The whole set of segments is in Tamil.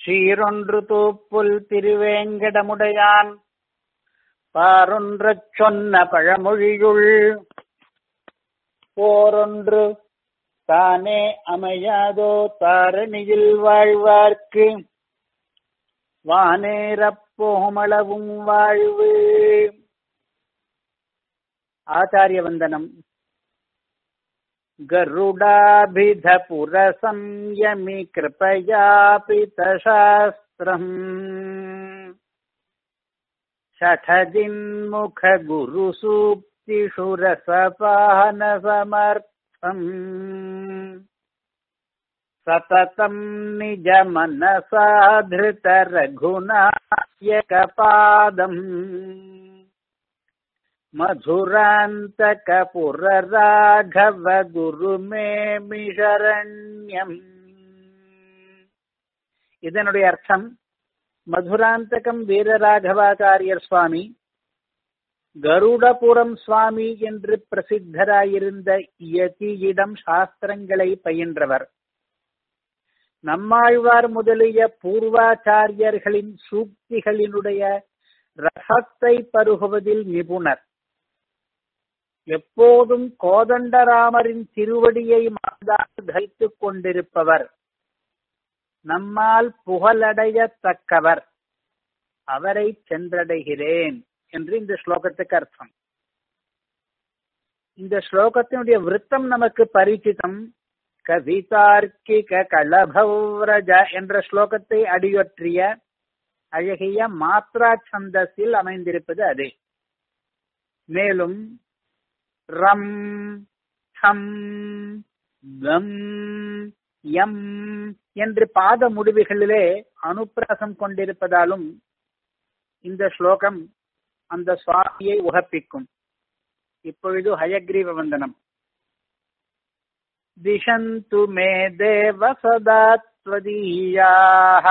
சீரொன்று தூப்புல் திருவேங்கடமுடையான் பாரொன்றச் சொன்ன பழமொழியுள் போரொன்று தானே அமையாதோ தாரணியில் வாழ்வார்க்கு வானேரப் போமளவும் வாழ்வு ஆச்சாரிய வந்தனம் गरुडाभिधपुरसंयमि कृपयापितशास्त्रम् षठदिन्मुखगुरुसूक्तिषु रसपानसमर्थम् सततम् निजमनसा धृतरघुनायकपादम् मधुरान्तकपुरराघव गुरुमेमि शरण्यम् இதனுடைய அர்த்தம் மதுராந்தகம் வீரராகவாச்சாரியர் சுவாமி கருடபுரம் சுவாமி என்று பிரசித்தராயிருந்த யதியிடம் சாஸ்திரங்களை பயின்றவர் நம்மாழ்வார் முதலிய பூர்வாச்சாரியர்களின் சூக்திகளினுடைய ரசத்தை பருகுவதில் நிபுணர் எப்போதும் கோதண்டராமரின் திருவடியை மாந்தால் தரித்துக் கொண்டிருப்பவர் நம்மால் புகழடையத்தக்கவர் அவரை சென்றடைகிறேன் என்று இந்த ஸ்லோகத்துக்கு அர்த்தம் இந்த ஸ்லோகத்தினுடைய விருத்தம் நமக்கு பரிச்சிதம் கவிதார்க்கிக களபவ்ரஜ என்ற ஸ்லோகத்தை அடியொற்றிய அழகிய மாத்ரா சந்தஸில் அமைந்திருப்பது அதே மேலும் ரம் ஹம் கம் எம் என்று பாத முடிவுகளிலே அனுப்பிராசம் கொண்டிருப்பதாலும் இந்த ஸ்லோகம் அந்த சுவாமியை உகப்பிக்கும் இப்பொழுது ஹயக்ரீவ வந்தனம் திசந்து மே தேவ சதா त्वदीयाः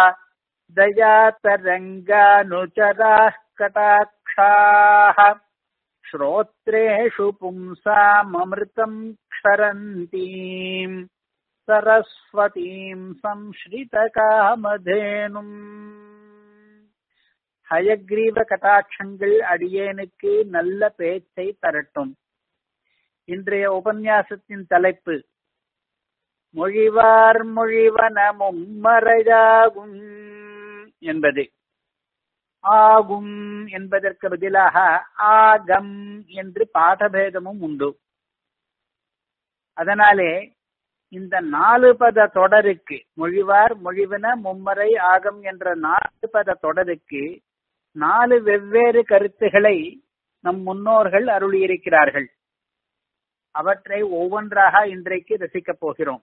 दयातरङ्गानुचराः कटाक्षाः श्रोत्रेषु पुंसाममृतम् क्षरन्तीम् सरस्वतीम् संश्रितकामधेनुम् ஹயக்ரீவ கட்டாட்சங்கள் அடியேனுக்கு நல்ல பேச்சை தரட்டும் இன்றைய உபன்யாசத்தின் தலைப்பு மொழிவார் மொழிவனமும் மறையாகும் என்பது ஆகும் என்பதற்கு பதிலாக ஆகம் என்று பாடபேதமும் உண்டு அதனாலே இந்த நாலு பத தொடருக்கு மொழிவார் மொழிவன மும்மறை ஆகம் என்ற நாலு பத தொடருக்கு நாலு வெவ்வேறு கருத்துகளை நம் முன்னோர்கள் அருளியிருக்கிறார்கள் அவற்றை ஒவ்வொன்றாக இன்றைக்கு ரசிக்கப் போகிறோம்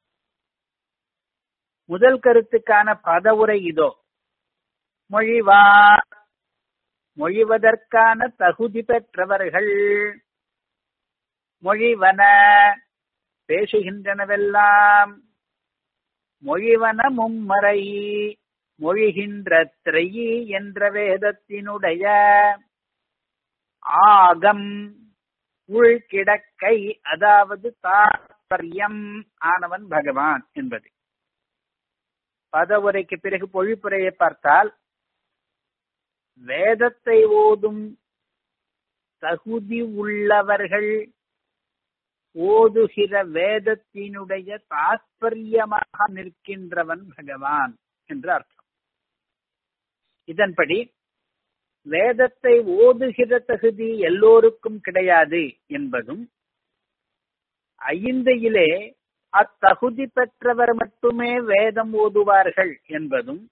முதல் கருத்துக்கான பதவுரை இதோ மொழிவார் மொழிவதற்கான தகுதி பெற்றவர்கள் மொழிவன பேசுகின்றனவெல்லாம் மொழிவன மும்மறை மொழிகின்ற திரையி என்ற வேதத்தினுடைய ஆகம் உள்கிடக்கை அதாவது தாற்பயம் ஆனவன் பகவான் என்பது பதவுரைக்கு பிறகு பொழிப்புரையை பார்த்தால் வேதத்தை ஓதும் தகுதி உள்ளவர்கள் ஓதுகிற வேதத்தினுடைய தாற்பயமாக நிற்கின்றவன் பகவான் என்று அர்த்தம் இதன்படி வேதத்தை ஓதுகிற தகுதி எல்லோருக்கும் கிடையாது என்பதும் ஐந்தையிலே அத்தகுதி பெற்றவர் மட்டுமே வேதம் ஓதுவார்கள் என்பதும்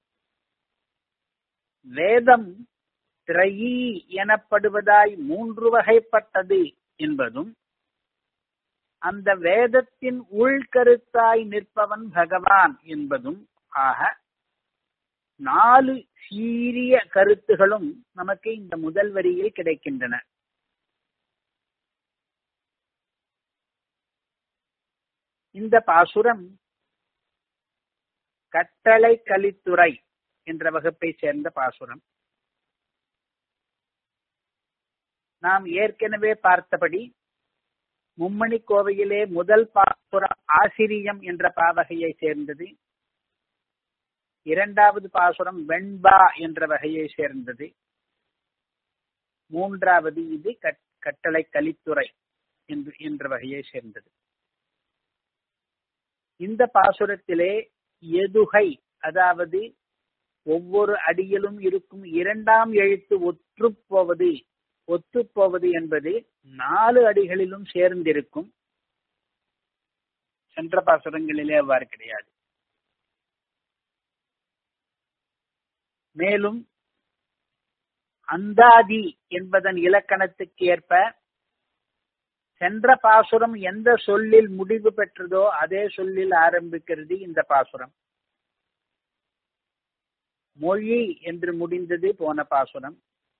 வேதம் திரையி எனப்படுவதாய் மூன்று வகைப்பட்டது என்பதும் அந்த வேதத்தின் உள்கருத்தாய் நிற்பவன் பகவான் என்பதும் ஆக நாலு சீரிய கருத்துகளும் நமக்கு இந்த முதல் வரியில் கிடைக்கின்றன இந்த பாசுரம் கட்டளை கலித்துறை என்ற வகுப்பை சேர்ந்த பாசுரம் நாம் ஏற்கனவே பார்த்தபடி மும்மணி கோவையிலே முதல் பாசுரம் ஆசிரியம் என்ற பாவகையை சேர்ந்தது இரண்டாவது பாசுரம் வெண்பா என்ற வகையை சேர்ந்தது மூன்றாவது இது கட்டளை கலித்துறை என்று என்ற வகையை சேர்ந்தது இந்த பாசுரத்திலே எதுகை அதாவது ஒவ்வொரு அடியிலும் இருக்கும் இரண்டாம் எழுத்து ஒற்றுப்போவது ஒத்துப்போவது என்பது நாலு அடிகளிலும் சேர்ந்திருக்கும் சென்ற பாசுரங்களிலே அவ்வாறு கிடையாது மேலும் அந்தாதி என்பதன் இலக்கணத்துக்கு ஏற்ப சென்ற பாசுரம் எந்த சொல்லில் முடிவு பெற்றதோ அதே சொல்லில் ஆரம்பிக்கிறது இந்த பாசுரம் மொழி என்று முடிந்தது போன பாசுரம்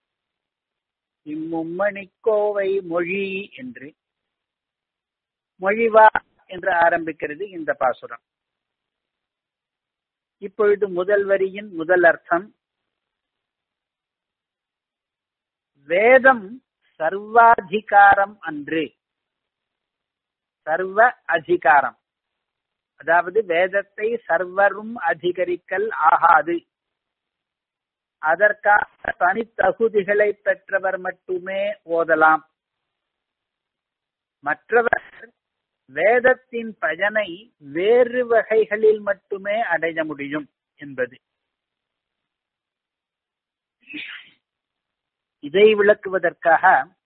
இம்மும்மணிக்கோவை மொழி என்று மொழிவா என்று ஆரம்பிக்கிறது இந்த பாசுரம் இப்பொழுது முதல் வரியின் முதல் அர்த்தம் வேதம் சர்வாதிகாரம் அன்று சர்வ அதிகாரம் அதாவது வேதத்தை சர்வரும் அதிகரிக்கல் ஆகாது அதற்காக தனித்தகுதிகளை பெற்றவர் மட்டுமே ஓதலாம் மற்றவர் வேதத்தின் பயனை வேறு வகைகளில் மட்டுமே அடைய முடியும் என்பது இதை விளக்குவதற்காக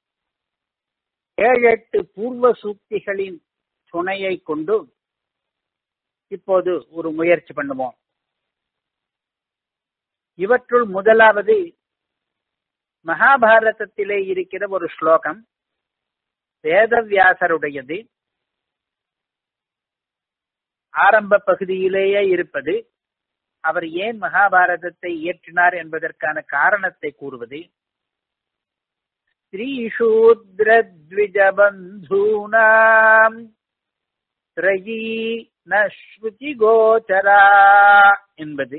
ஏழு எட்டு பூர்வ சூக்திகளின் துணையை கொண்டு இப்போது ஒரு முயற்சி பண்ணுவோம் இவற்றுள் முதலாவது மகாபாரதத்திலே இருக்கிற ஒரு ஸ்லோகம் வேதவியாசருடையது ஆரம்ப பகுதியிலேயே இருப்பது அவர் ஏன் மகாபாரதத்தை இயற்றினார் என்பதற்கான காரணத்தை கூறுவது ஸ்ரீசூத்ரத்விஜபந்தூனாம் திரயீ நஸ்ருதி கோச்சரா என்பது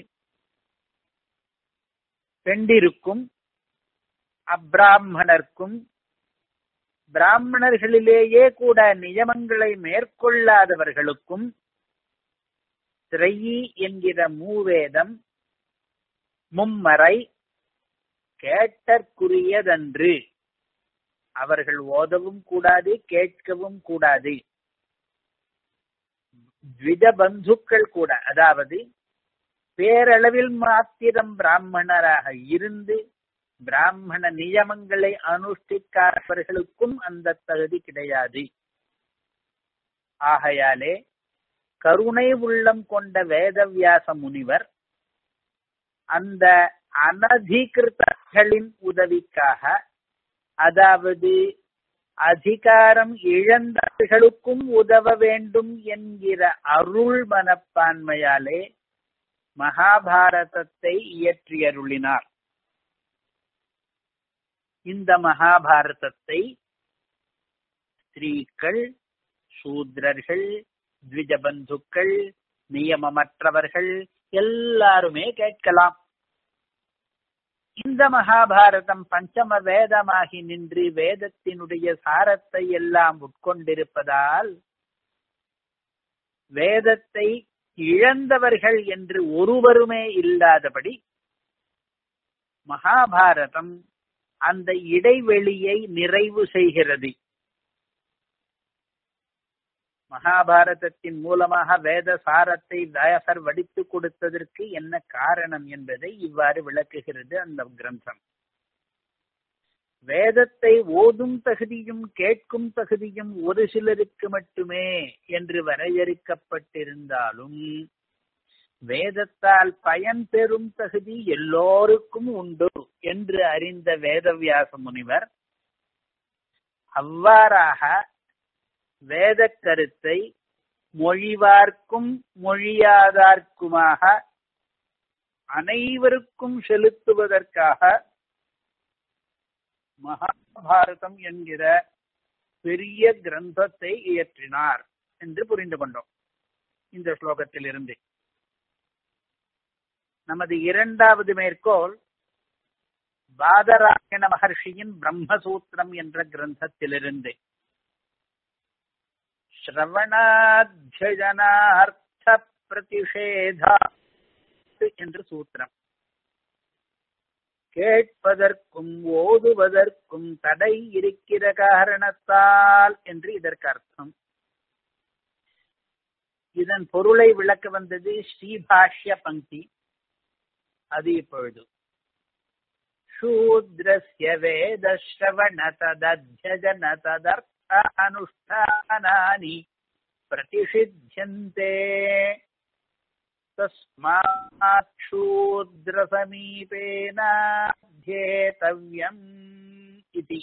பெண்டிருக்கும் அப்பிராமணர்க்கும் பிராமணர்களிலேயே கூட நியமங்களை மேற்கொள்ளாதவர்களுக்கும் திரையி என்கிற மூவேதம் மும்மறை கேட்டற்குரியதன்று அவர்கள் ஓதவும் கூடாது கேட்கவும் கூடாது த்விஜ பந்துக்கள் கூட அதாவது பேரளவில் மாத்திரம் பிராமணராக இருந்து பிராமண நியமங்களை அனுஷ்டிக்காதவர்களுக்கும் அந்த தகுதி கிடையாது ஆகையாலே கருணை உள்ளம் கொண்ட வேதவியாச முனிவர் அந்த அனதிகிருத்தர்களின் உதவிக்காக அதாவது அதிகாரம் இழந்தவர்களுக்கும் உதவ வேண்டும் என்கிற அருள் மனப்பான்மையாலே மகாபாரதத்தை இயற்றியருளினார் இந்த மகாபாரதத்தை ஸ்திரீக்கள் சூத்ரர்கள் த்விஜபந்துக்கள் நியமமற்றவர்கள் எல்லாருமே கேட்கலாம் இந்த மகாபாரதம் பஞ்சம வேதமாகி நின்று வேதத்தினுடைய சாரத்தை எல்லாம் உட்கொண்டிருப்பதால் வேதத்தை இழந்தவர்கள் என்று ஒருவருமே இல்லாதபடி மகாபாரதம் அந்த இடைவெளியை நிறைவு செய்கிறது மகாபாரதத்தின் மூலமாக வேத சாரத்தை வியாசர் வடித்து கொடுத்ததற்கு என்ன காரணம் என்பதை இவ்வாறு விளக்குகிறது அந்த கிரந்தம் வேதத்தை ஓதும் தகுதியும் கேட்கும் தகுதியும் ஒரு சிலருக்கு மட்டுமே என்று வரையறுக்கப்பட்டிருந்தாலும் வேதத்தால் பயன் பெறும் தகுதி எல்லோருக்கும் உண்டு என்று அறிந்த வேதவியாச முனிவர் அவ்வாறாக வேத கருத்தை மொழிவார்க்கும் மொழியாதார்க்குமாக அனைவருக்கும் செலுத்துவதற்காக மகாபாரதம் என்கிற பெரிய கிரந்தத்தை இயற்றினார் என்று புரிந்து கொண்டோம் இந்த ஸ்லோகத்தில் இருந்து நமது இரண்டாவது மேற்கோள் பாதராயண மகர்ஷியின் பிரம்மசூத்திரம் என்ற கிரந்தத்திலிருந்து श्रवणाध्ययनार्थ प्रतिषेधात् என்று சூத்திரம் கேட்பதற்கும் ஓதுவதற்கும் தடை இருக்கிற காரணத்தால் என்று இதற்கு அர்த்தம் இதன் பொருளை விளக்க வந்தது ஸ்ரீபாஷ்ய பங்கி அது இப்பொழுது शूद्रस्य वेदश्रवण तदध्यजन तदर्थ अनुष्ठानानि प्रतिषिध्यन्ते तस्मात् शूद्रसमीपेनाध्येतव्यम् इति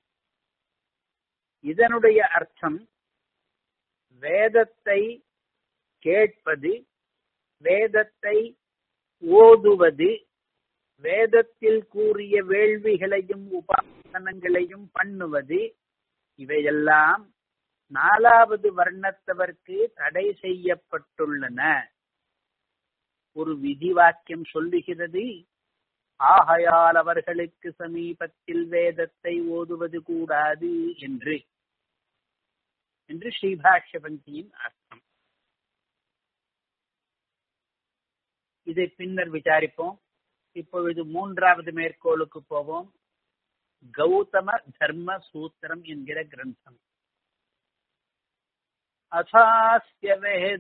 இதனுடைய அர்த்தம் வேதத்தை கேட்பது வேதத்தை ஓதுவது வேதத்தில் கூறிய வேள்விகளையும் உபாசனங்களையும் பண்ணுவது இவையெல்லாம் நாலாவது வர்ணத்தவர்க்கு தடை செய்யப்பட்டுள்ளன ஒரு விதி வாக்கியம் சொல்லுகிறது ஆகையால் அவர்களுக்கு சமீபத்தில் வேதத்தை ஓதுவது கூடாது என்று என்று ஸ்ரீபாஷ்ய பந்தியின் அர்த்தம் இதை பின்னர் விசாரிப்போம் இப்பொழுது மூன்றாவது மேற்கோளுக்கு போவோம் கௌதம தர்ம சூத்திரம் என்கிற கிரந்தம் அசாஸ்ய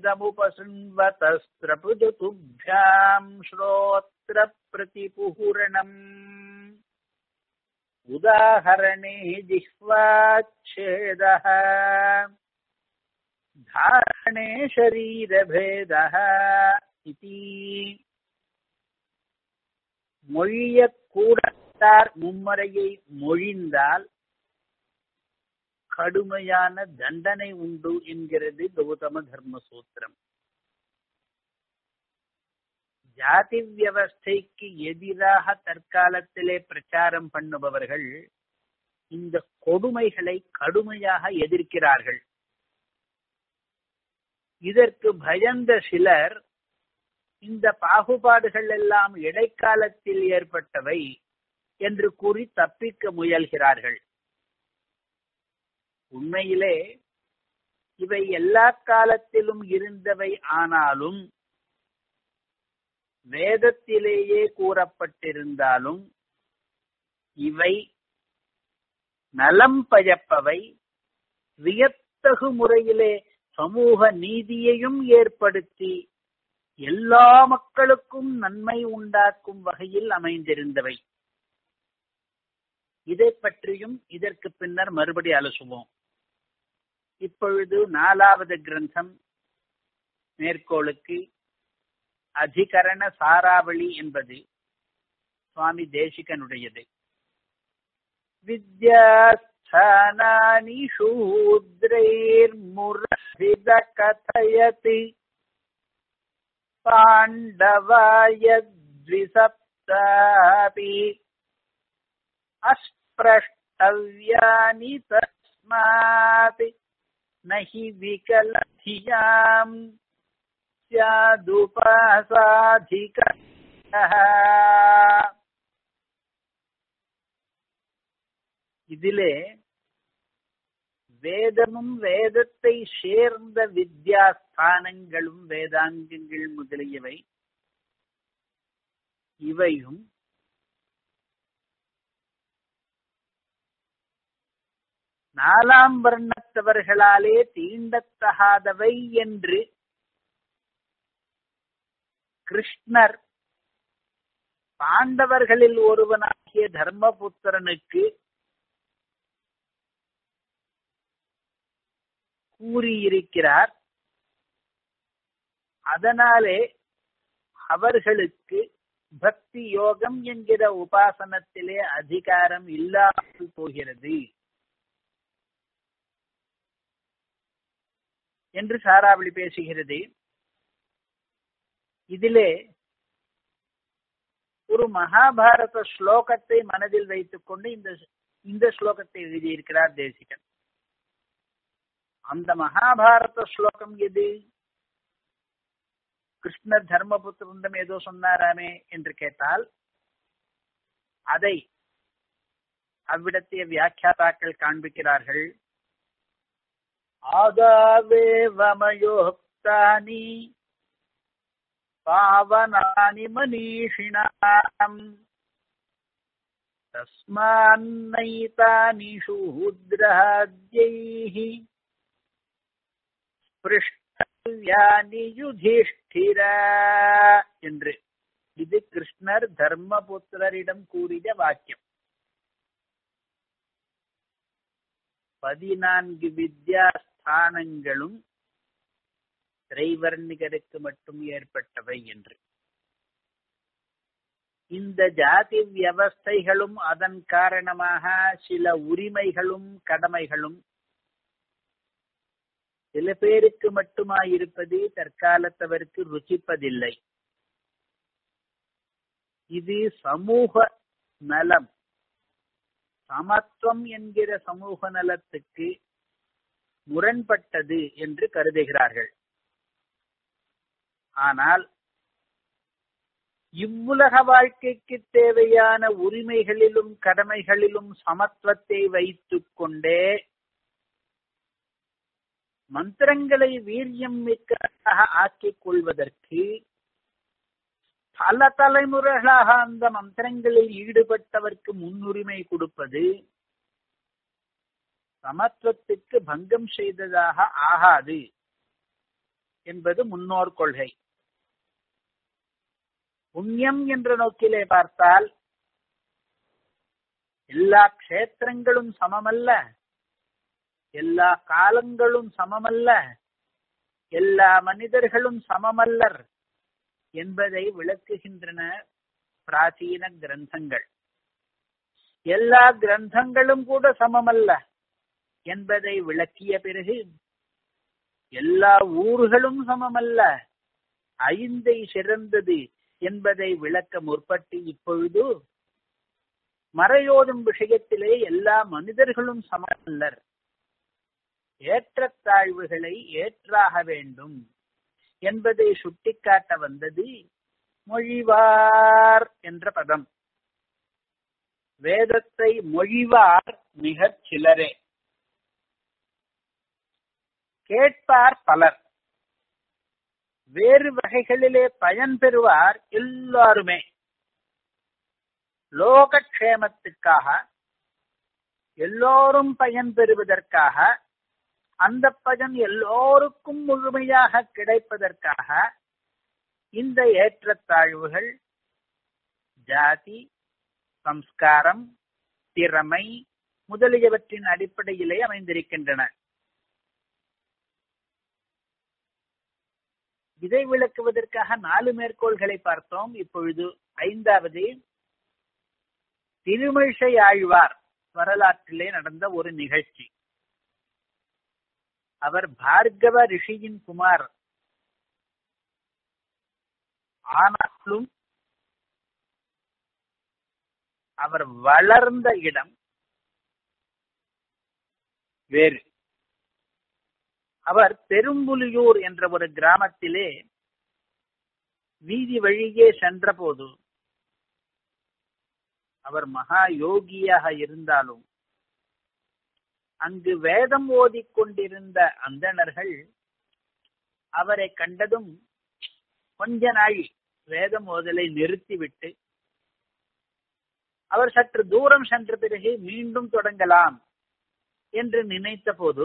வேதமுபசுண்வதஸ்திரபுஜதுभ्याम् श्रोत्र प्रतिपुहुरणम् उदाहरणे जिह्वाच्छेदः धारणे शरीरभेदः इति மொழிய கூடத்தார் மும்மறையை மொழிந்தால் கடுமையான தண்டனை உண்டு என்கிறது கௌதம தர்ம சூத்திரம் ஜாதி வியவஸ்தைக்கு எதிராக தற்காலத்திலே பிரச்சாரம் பண்ணுபவர்கள் இந்த கொடுமைகளை கடுமையாக எதிர்க்கிறார்கள் இதற்கு பயந்த சிலர் இந்த பாகுபாடுகள் எல்லாம் இடைக்காலத்தில் ஏற்பட்டவை என்று கூறி தப்பிக்க முயல்கிறார்கள் உண்மையிலே இவை எல்லா காலத்திலும் இருந்தவை ஆனாலும் வேதத்திலேயே கூறப்பட்டிருந்தாலும் இவை நலம் பயப்பவை வியத்தகு முறையிலே சமூக நீதியையும் ஏற்படுத்தி எல்லா மக்களுக்கும் நன்மை உண்டாக்கும் வகையில் அமைந்திருந்தவை இதை பற்றியும் இதற்கு பின்னர் மறுபடி அலசுவோம் இப்பொழுது நாலாவது கிரந்தம் மேற்கோளுக்கு அதிகரண சாராவளி என்பது சுவாமி தேசிகனுடையது வித்யாஸ்தானானி சூத்ரைர்முரசித கதயதி पाण्डवाय द्विसप्तापि अस्पृष्टव्यानि तस्मात् न हि विकलधियाम् स्यादुपासाधिकः இதிலே வேதமும் வேதத்தை சேர்ந்த வித்யாஸ்தானங்களும் வேதாங்கங்கள் முதலியவை இவையும் நாலாம் வர்ணத்தவர்களாலே தீண்டத்தகாதவை என்று கிருஷ்ணர் பாண்டவர்களில் ஒருவனாகிய தர்மபுத்திரனுக்கு கூறியிருக்கிறார் அதனாலே அவர்களுக்கு பக்தி யோகம் என்கிற உபாசனத்திலே அதிகாரம் இல்லாமல் போகிறது என்று சாராவளி பேசுகிறது இதிலே ஒரு மகாபாரத ஸ்லோகத்தை மனதில் வைத்துக் கொண்டு இந்த இந்த ஸ்லோகத்தை எழுதியிருக்கிறார் தேசிகன் அந்த மகாபாரத ஸ்லோகம் எது கிருஷ்ணர் தர்மபுத்திரந்தம் ஏதோ சொன்னாராமே என்று கேட்டால் அதை அவ்விடத்திய வியாக்கியாதாக்கள் காண்பிக்கிறார்கள் ஆதாவே வமயோக்தானி पावनानि मनीषिणाम् तस्मान्नैतानि शूद्राद्यैः ஸ்பிருஷ்டவ்யானி யுதிஷ்டிர என்று இது கிருஷ்ணர் தர்மபுத்திரரிடம் கூறிய வாக்கியம் பதினான்கு வித்யாஸ்தானங்களும் திரைவர்ணிகருக்கு மட்டும் ஏற்பட்டவை என்று இந்த ஜாதி வியவஸ்தைகளும் அதன் காரணமாக சில உரிமைகளும் கடமைகளும் சில பேருக்கு மட்டுமா இருப்பது தற்காலத்தவருக்கு ருச்சிப்பதில்லை இது சமூக நலம் சமத்துவம் என்கிற சமூக நலத்துக்கு முரண்பட்டது என்று கருதுகிறார்கள் ஆனால் இவ்வுலக வாழ்க்கைக்கு தேவையான உரிமைகளிலும் கடமைகளிலும் சமத்துவத்தை வைத்துக் கொண்டே மந்திரங்களை வீரியம் மிக்கதாக ஆக்கிக் கொள்வதற்கு பல தலைமுறைகளாக அந்த மந்திரங்களில் ஈடுபட்டவர்க்கு முன்னுரிமை கொடுப்பது சமத்துவத்துக்கு பங்கம் செய்ததாக ஆகாது என்பது முன்னோர் கொள்கை புண்ணியம் என்ற நோக்கிலே பார்த்தால் எல்லா க்ஷேத்திரங்களும் சமமல்ல எல்லா காலங்களும் சமமல்ல எல்லா மனிதர்களும் சமமல்லர் என்பதை விளக்குகின்றன பிராச்சீன கிரந்தங்கள் எல்லா கிரந்தங்களும் கூட சமமல்ல என்பதை விளக்கிய பிறகு எல்லா ஊர்களும் சமமல்ல ஐந்தை சிறந்தது என்பதை விளக்க முற்பட்டு இப்பொழுது மறையோதும் விஷயத்திலே எல்லா மனிதர்களும் சமமல்லர் ஏற்றத்தாழ்வுகளை ஏற்றாக வேண்டும் என்பதை சுட்டிக்காட்ட வந்தது மொழிவார் என்ற பதம் வேதத்தை மொழிவார் மிகச் சிலரே கேட்பார் பலர் வேறு வகைகளிலே பயன் பெறுவார் எல்லாருமே லோகக்ஷேமத்துக்காக எல்லோரும் பயன் பெறுவதற்காக அந்த பயன் எல்லோருக்கும் முழுமையாக கிடைப்பதற்காக இந்த ஏற்றத்தாழ்வுகள் ஜாதி சம்ஸ்காரம் திறமை முதலியவற்றின் அடிப்படையிலே அமைந்திருக்கின்றன இதை விளக்குவதற்காக நாலு மேற்கோள்களை பார்த்தோம் இப்பொழுது ஐந்தாவது திருமிழிசை ஆழ்வார் வரலாற்றிலே நடந்த ஒரு நிகழ்ச்சி அவர் பார்கவ ரிஷியின் குமார் ஆனாலும் அவர் வளர்ந்த இடம் வேறு அவர் பெரும்புலியூர் என்ற ஒரு கிராமத்திலே வீதி வழியே சென்றபோது அவர் மகா யோகியாக இருந்தாலும் அங்கு வேதம் ஓதிக் கொண்டிருந்த அந்தணர்கள் அவரை கண்டதும் கொஞ்ச நாள் வேதம் ஓதலை நிறுத்திவிட்டு அவர் சற்று தூரம் சென்ற பிறகு மீண்டும் தொடங்கலாம் என்று நினைத்த போது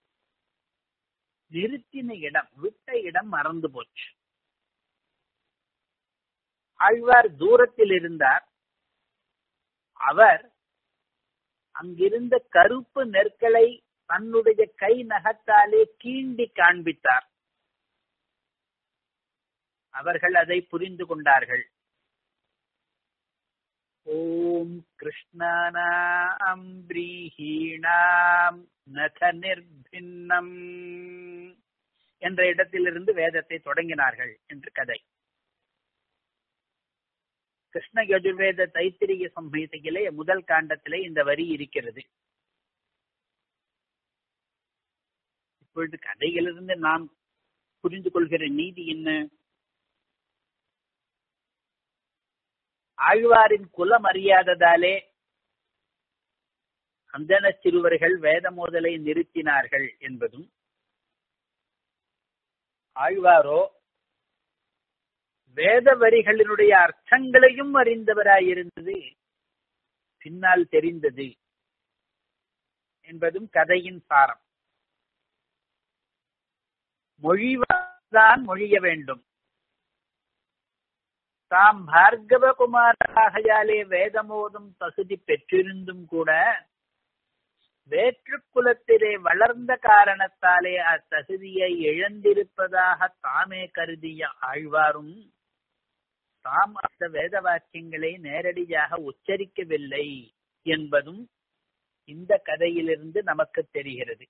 நிறுத்தின இடம் விட்ட இடம் மறந்து போச்சு ஆழ்வார் தூரத்தில் இருந்தார் அவர் அங்கிருந்த கருப்பு நெற்களை தன்னுடைய கை நகத்தாலே கீண்டி காண்பித்தார் அவர்கள் அதை புரிந்து கொண்டார்கள் ஓம் கிருஷ்ணானாம் பிரீஹீணாம் நக நிர்பின்னம் என்ற இடத்திலிருந்து வேதத்தை தொடங்கினார்கள் என்று கதை கிருஷ்ண யஜுர்வேத தைத்திரிய சம்ஹிதையிலே முதல் காண்டத்திலே இந்த வரி இருக்கிறது இப்பொழுது கதையிலிருந்து நாம் புரிந்து கொள்கிற நீதி என்ன ஆழ்வாரின் குலம் அறியாததாலே அந்தன சிறுவர்கள் வேத மோதலை நிறுத்தினார்கள் என்பதும் ஆழ்வாரோ வேத வரிகளினுடைய அர்த்தங்களையும் அறிந்தவராயிருந்தது பின்னால் தெரிந்தது என்பதும் கதையின் சாரம் மொழிதான் மொழிய வேண்டும் தாம் பார்கவ குமாராகையாலே வேதமோதும் தகுதி பெற்றிருந்தும் கூட வேற்று குலத்திலே வளர்ந்த காரணத்தாலே அத்தகுதியை இழந்திருப்பதாக தாமே கருதிய ஆழ்வாரும் தாம் அந்த வேத வாக்கியங்களை நேரடியாக உச்சரிக்கவில்லை என்பதும் இந்த கதையிலிருந்து நமக்கு தெரிகிறது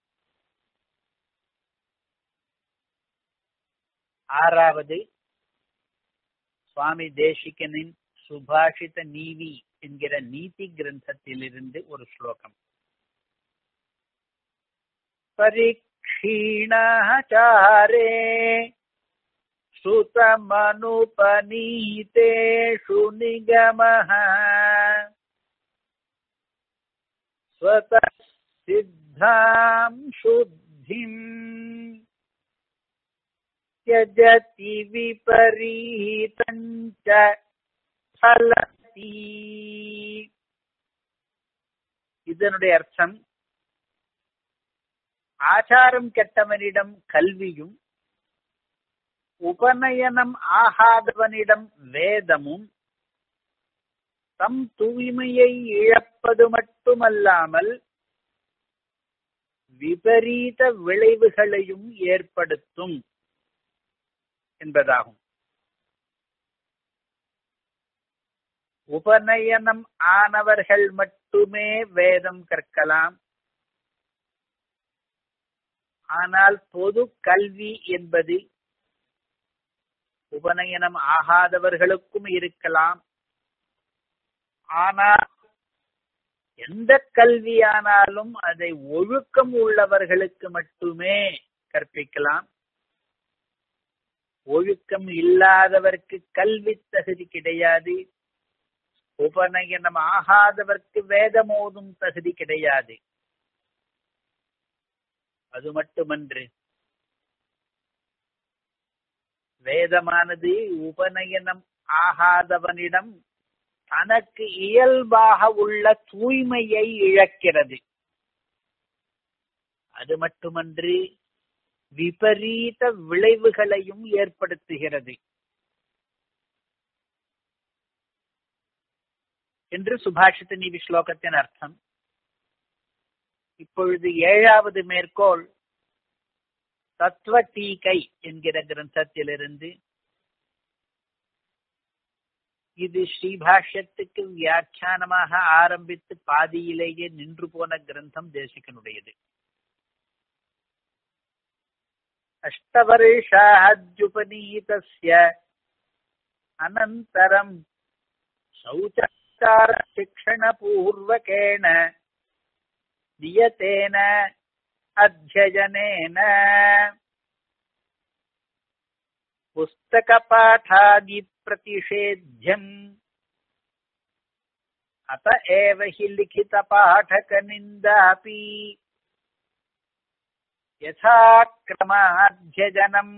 ஆறாவது சுவாமி தேசிகனின் சுபாஷித நீவி என்கிற நீதி கிரந்தத்திலிருந்து ஒரு ஸ்லோகம் பரீட்சீணாச்சாரே श्रुतमनुपनीतेषु निगमः स्वतः सिद्धां शुद्धिम् त्यजति विपरीतञ्च फलति இதனுடைய அர்த்தம் ஆச்சாரம் கெட்டவனிடம் கல்வியும் உபநயனம் ஆகாதவனிடம் வேதமும் தம் தூய்மையை இழப்பது மட்டுமல்லாமல் விபரீத விளைவுகளையும் ஏற்படுத்தும் என்பதாகும் உபநயனம் ஆனவர்கள் மட்டுமே வேதம் கற்கலாம் ஆனால் பொது கல்வி என்பது உபநயனம் ஆகாதவர்களுக்கும் இருக்கலாம் ஆனால் எந்த கல்வியானாலும் அதை ஒழுக்கம் உள்ளவர்களுக்கு மட்டுமே கற்பிக்கலாம் ஒழுக்கம் இல்லாதவர்க்கு கல்வி தகுதி கிடையாது உபநயனம் ஆகாதவர்க்கு வேதமோதும் தகுதி கிடையாது அது மட்டுமன்று வேதமானது உபநயனம் ஆகாதவனிடம் தனக்கு இயல்பாக உள்ள தூய்மையை இழக்கிறது அது மட்டுமன்று விபரீத விளைவுகளையும் ஏற்படுத்துகிறது என்று சுபாஷித நீதி ஸ்லோகத்தின் அர்த்தம் இப்பொழுது ஏழாவது மேற்கோள் தத்துவ டீகை என்கிற கிரந்தத்திலிருந்து இது ஸ்ரீபாஷ்யத்துக்கு வியாக்கியானமாக ஆரம்பித்து பாதியிலேயே நின்று போன கிரந்தம் தேசிகனுடையது அஷ்டவருஷாத்யுபநீதஸ்ய அனந்தரம் சௌச்சார சிக்ஷண பூர்வகேண நியத்தேன अध्ययनेन पुस्तकपाठादिप्रतिषेध्यम् अत एव हि लिखितपाठकनिन्दापि यथाक्रमाध्यजनम्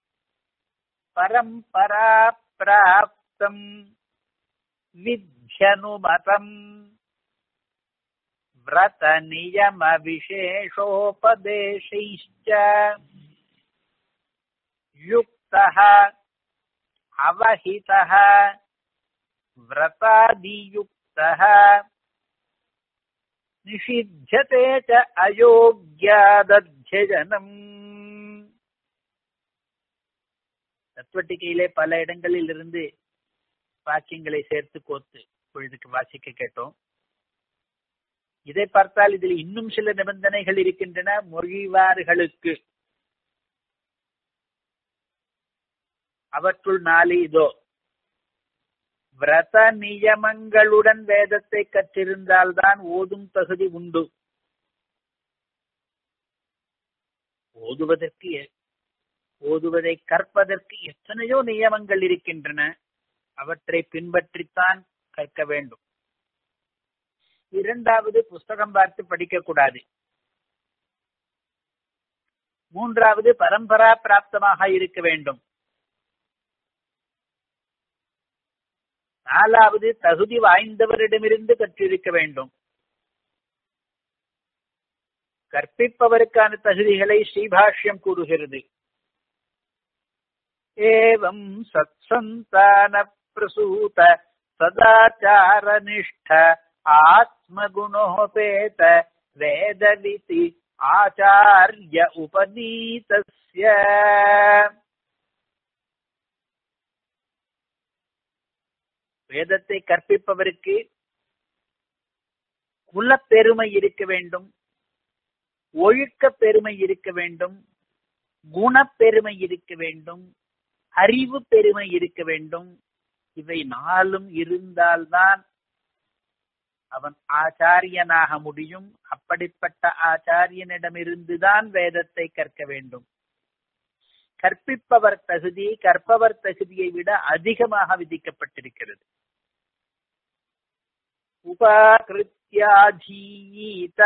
परम्पराप्राप्तम् विध्यनुमतम् व्रतनियमविशेषोपदेशैश्च युक्तः अवहितः व्रतादियुक्तः निषिध्यते च अयोग्यादध्यजनम् தத்துவட்டிகையிலே பல இடங்களில் இருந்து வாக்கியங்களை சேர்த்து கோத்து பொழுதுக்கு வாசிக்க கேட்டோம் இதை பார்த்தால் இதில் இன்னும் சில நிபந்தனைகள் இருக்கின்றன மொழிவார்களுக்கு அவற்றுள் நாலு இதோ விரத நியமங்களுடன் வேதத்தை கற்றிருந்தால்தான் ஓதும் தகுதி உண்டு ஓதுவதற்கு ஓதுவதை கற்பதற்கு எத்தனையோ நியமங்கள் இருக்கின்றன அவற்றை பின்பற்றித்தான் கற்க வேண்டும் இரண்டாவது புஸ்தகம் பார்த்து படிக்க கூடாது மூன்றாவது பரம்பரா பிராப்தமாக இருக்க வேண்டும் நாலாவது தகுதி வாய்ந்தவரிடமிருந்து கற்றிருக்க வேண்டும் கற்பிப்பவருக்கான தகுதிகளை ஸ்ரீபாஷ்யம் கூறுகிறது ஏவம் சத்சந்தான பிரசூத சதாச்சார நிஷ்ட ஆத்மகுணோபேத வேதவிதி ஆச்சாரிய உபநீதஸ்ய வேதத்தை கற்பிப்பவருக்கு குலப்பெருமை இருக்க வேண்டும் ஒழுக்க பெருமை இருக்க வேண்டும் குணப்பெருமை இருக்க வேண்டும் அறிவு பெருமை இருக்க வேண்டும் இவை நாளும் இருந்தால்தான் அவன் ஆச்சாரியனாக முடியும் அப்படிப்பட்ட ஆச்சாரியனிடமிருந்துதான் வேதத்தை கற்க வேண்டும் கற்பிப்பவர் தகுதி கற்பவர் தகுதியை விட அதிகமாக விதிக்கப்பட்டிருக்கிறது உபகிருத்தியாதீத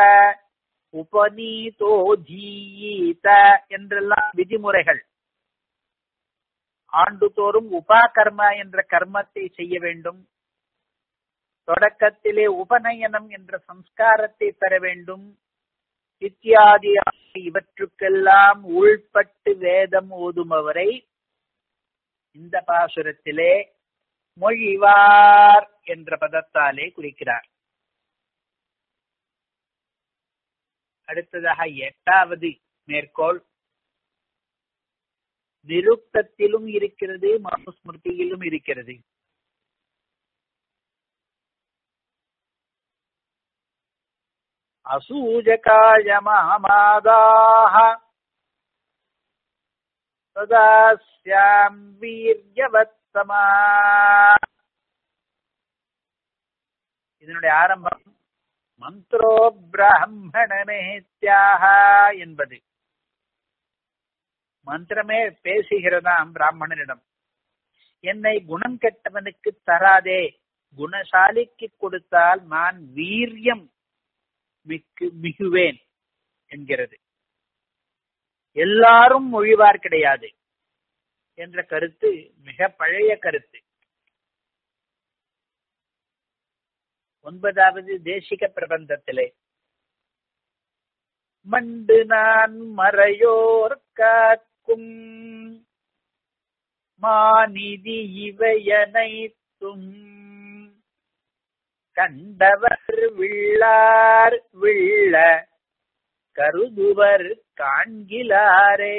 உபநீதோதீத என்றெல்லாம் விதிமுறைகள் ஆண்டுதோறும் உபா கர்மா என்ற கர்மத்தை செய்ய வேண்டும் தொடக்கத்திலே உபநயனம் என்ற சம்ஸ்காரத்தை பெற வேண்டும் இத்தியாதி இவற்றுக்கெல்லாம் உள்பட்டு வேதம் ஓதுமவரை இந்த பாசுரத்திலே மொழிவார் என்ற பதத்தாலே குறிக்கிறார் அடுத்ததாக எட்டாவது மேற்கோள் நிருக்தத்திலும் இருக்கிறது மனுஸ்மிருதியிலும் இருக்கிறது அசூஜகாய மாமாதாக சதாஸ்யாம் வீரியவத்தமா இதனுடைய ஆரம்பம் மந்திரோ பிராமணமேத்யாக என்பது மந்திரமே பேசுகிறதாம் பிராமணனிடம் என்னை குணம் கெட்டவனுக்கு தராதே குணசாலிக்கு கொடுத்தால் நான் வீரியம் மிக்கு மிகுவேன் என்கிறது எல்லாரும் மொழிவார் கிடையாது என்ற கருத்து மிக பழைய கருத்து ஒன்பதாவது தேசிக பிரபந்தத்திலே மண்டு நான் மறையோர் காக்கும் மாநிதி இவையனைத்தும் கண்டவர் விள்ளார் விள்ள கருதுவர் காண்கிலாரே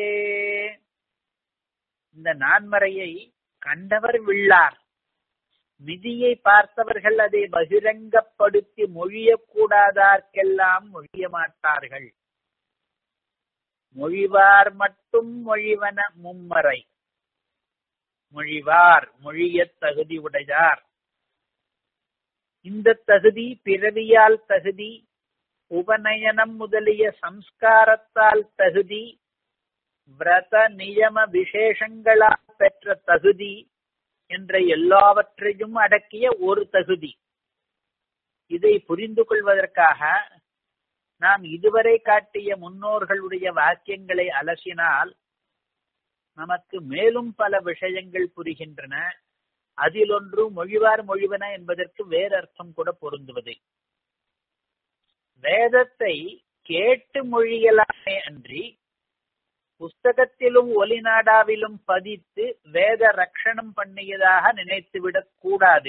இந்த நான்மறையை கண்டவர் விள்ளார் விதியை பார்த்தவர்கள் அதை பகிரங்கப்படுத்தி மொழியக்கூடாதார்க்கெல்லாம் மொழிய மாட்டார்கள் மொழிவார் மட்டும் மொழிவன மும்மறை மொழிவார் மொழியத் தகுதி உடையார் இந்த தகுதி பிறவியால் தகுதி உபநயனம் முதலிய சம்ஸ்காரத்தால் தகுதி விரத நியம விசேஷங்களால் பெற்ற தகுதி என்ற எல்லாவற்றையும் அடக்கிய ஒரு தகுதி இதை புரிந்து கொள்வதற்காக நாம் இதுவரை காட்டிய முன்னோர்களுடைய வாக்கியங்களை அலசினால் நமக்கு மேலும் பல விஷயங்கள் புரிகின்றன அதில் ஒன்று மொழிவார் மொழிவன என்பதற்கு வேறு அர்த்தம் கூட பொருந்துவது வேதத்தை கேட்டு மொழியலாமே அன்றி புஸ்தகத்திலும் ஒலிநாடாவிலும் பதித்து வேத ரட்சணம் பண்ணியதாக நினைத்துவிடக் கூடாது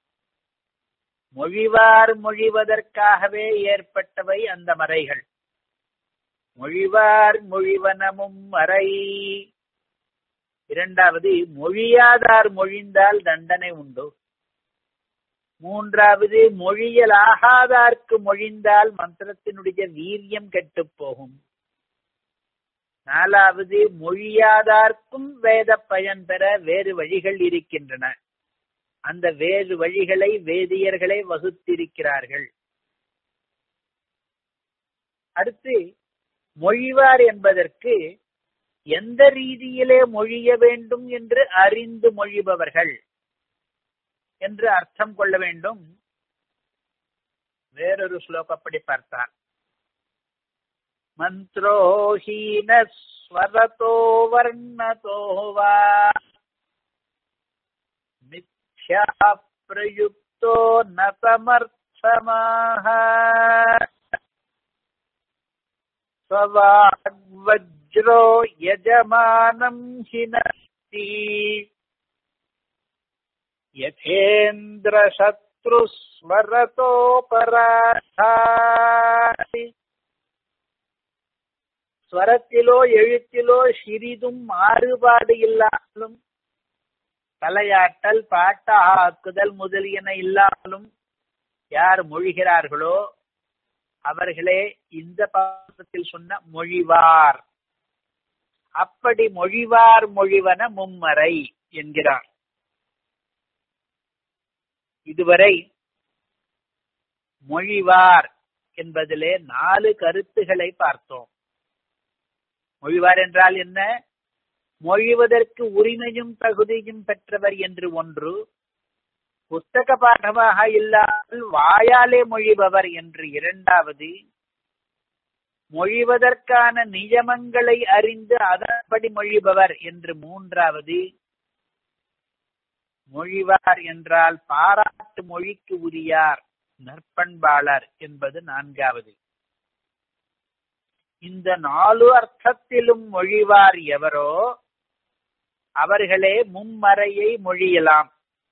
மொழிவார் மொழிவதற்காகவே ஏற்பட்டவை அந்த மறைகள் மொழிவார் மொழிவனமும் மறை இரண்டாவது மொழியாதார் மொழிந்தால் தண்டனை உண்டு மூன்றாவது மொழியலாகாதார்க்கு மொழிந்தால் மந்திரத்தினுடைய வீரியம் கெட்டுப் போகும் நாலாவது மொழியாதார்க்கும் வேத பயன் பெற வேறு வழிகள் இருக்கின்றன அந்த வேறு வழிகளை வேதியர்களை வகுத்திருக்கிறார்கள் அடுத்து மொழிவார் என்பதற்கு எந்த ரீதியிலே மொழிய வேண்டும் என்று அறிந்து மொழிபவர்கள் என்று அர்த்தம் கொள்ள வேண்டும் வேறொரு ஸ்லோகப்படி பார்த்தார் மந்த்ரோஹீனஸ்வரதோ வர்ணதோ வா व्याख्या प्रयुक्तो न समर्थमाः स्ववाग्वज्रो यजमानम् हिनस्ति यथेन्द्रशत्रुस्वरतोपराधाति ஸ்வரத்திலோ எழுத்திலோ சிறிதும் மாறுபாடு இல்லாமலும் தலையாட்டல் பாட்டாக்குதல் முதலியன இல்லாமலும் யார் மொழிகிறார்களோ அவர்களே இந்த பாடத்தில் சொன்ன மொழிவார் அப்படி மொழிவார் மொழிவன மும்மறை என்கிறார் இதுவரை மொழிவார் என்பதிலே நாலு கருத்துகளை பார்த்தோம் மொழிவார் என்றால் என்ன மொழிவதற்கு உரிமையும் தகுதியும் பெற்றவர் என்று ஒன்று புத்தக பாடமாக இல்லாமல் வாயாலே மொழிபவர் என்று இரண்டாவது மொழிவதற்கான நியமங்களை அறிந்து அதன்படி மொழிபவர் என்று மூன்றாவது மொழிவார் என்றால் பாராட்டு மொழிக்கு உரியார் நற்பண்பாளர் என்பது நான்காவது இந்த நாலு அர்த்தத்திலும் மொழிவார் எவரோ அவர்களே மும்மறையை மொழியலாம்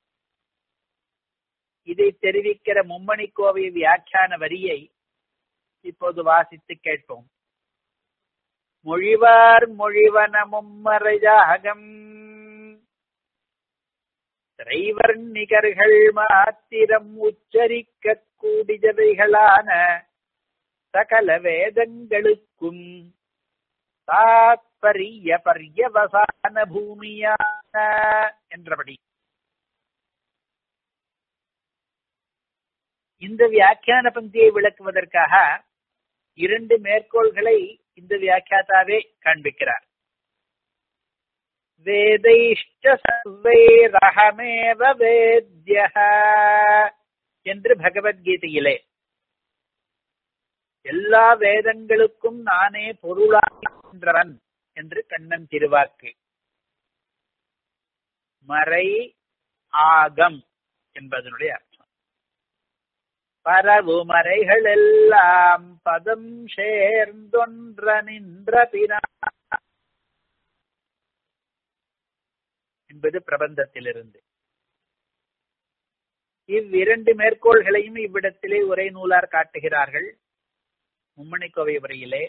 இதை தெரிவிக்கிற மும்மணி கோவை வியாக்கியான வரியை இப்போது வாசித்து கேட்போம் மொழிவார் மொழிவன மும்மறையாகம் திரைவர்ணிகர்கள் மாத்திரம் உச்சரிக்க கூடியவைகளான சகல வேதங்களுக்கும் தாத்பரிய பர்யவசான பூமியான என்றபடி இந்த வியாக்கியான பந்தியை விளக்குவதற்காக இரண்டு மேற்கோள்களை இந்த வியாக்கியாதாவே காண்பிக்கிறார் வேதைஷ்ட சர்வைரகமேவ வேத்ய என்று பகவத்கீதையிலே எல்லா வேதங்களுக்கும் நானே பொருளாகின்றவன் என்று கண்ணன் திருவாக்கு மறை ஆகம் என்பதனுடைய அர்த்தம் பரவு மறைகள் எல்லாம் பதம் சேர்ந்தொன்ற நின்ற பினா என்பது பிரபந்தத்திலிருந்து இவ்விரண்டு மேற்கோள்களையும் இவ்விடத்திலே உரை நூலார் காட்டுகிறார்கள் மும்மணிக்கோவை உரையிலே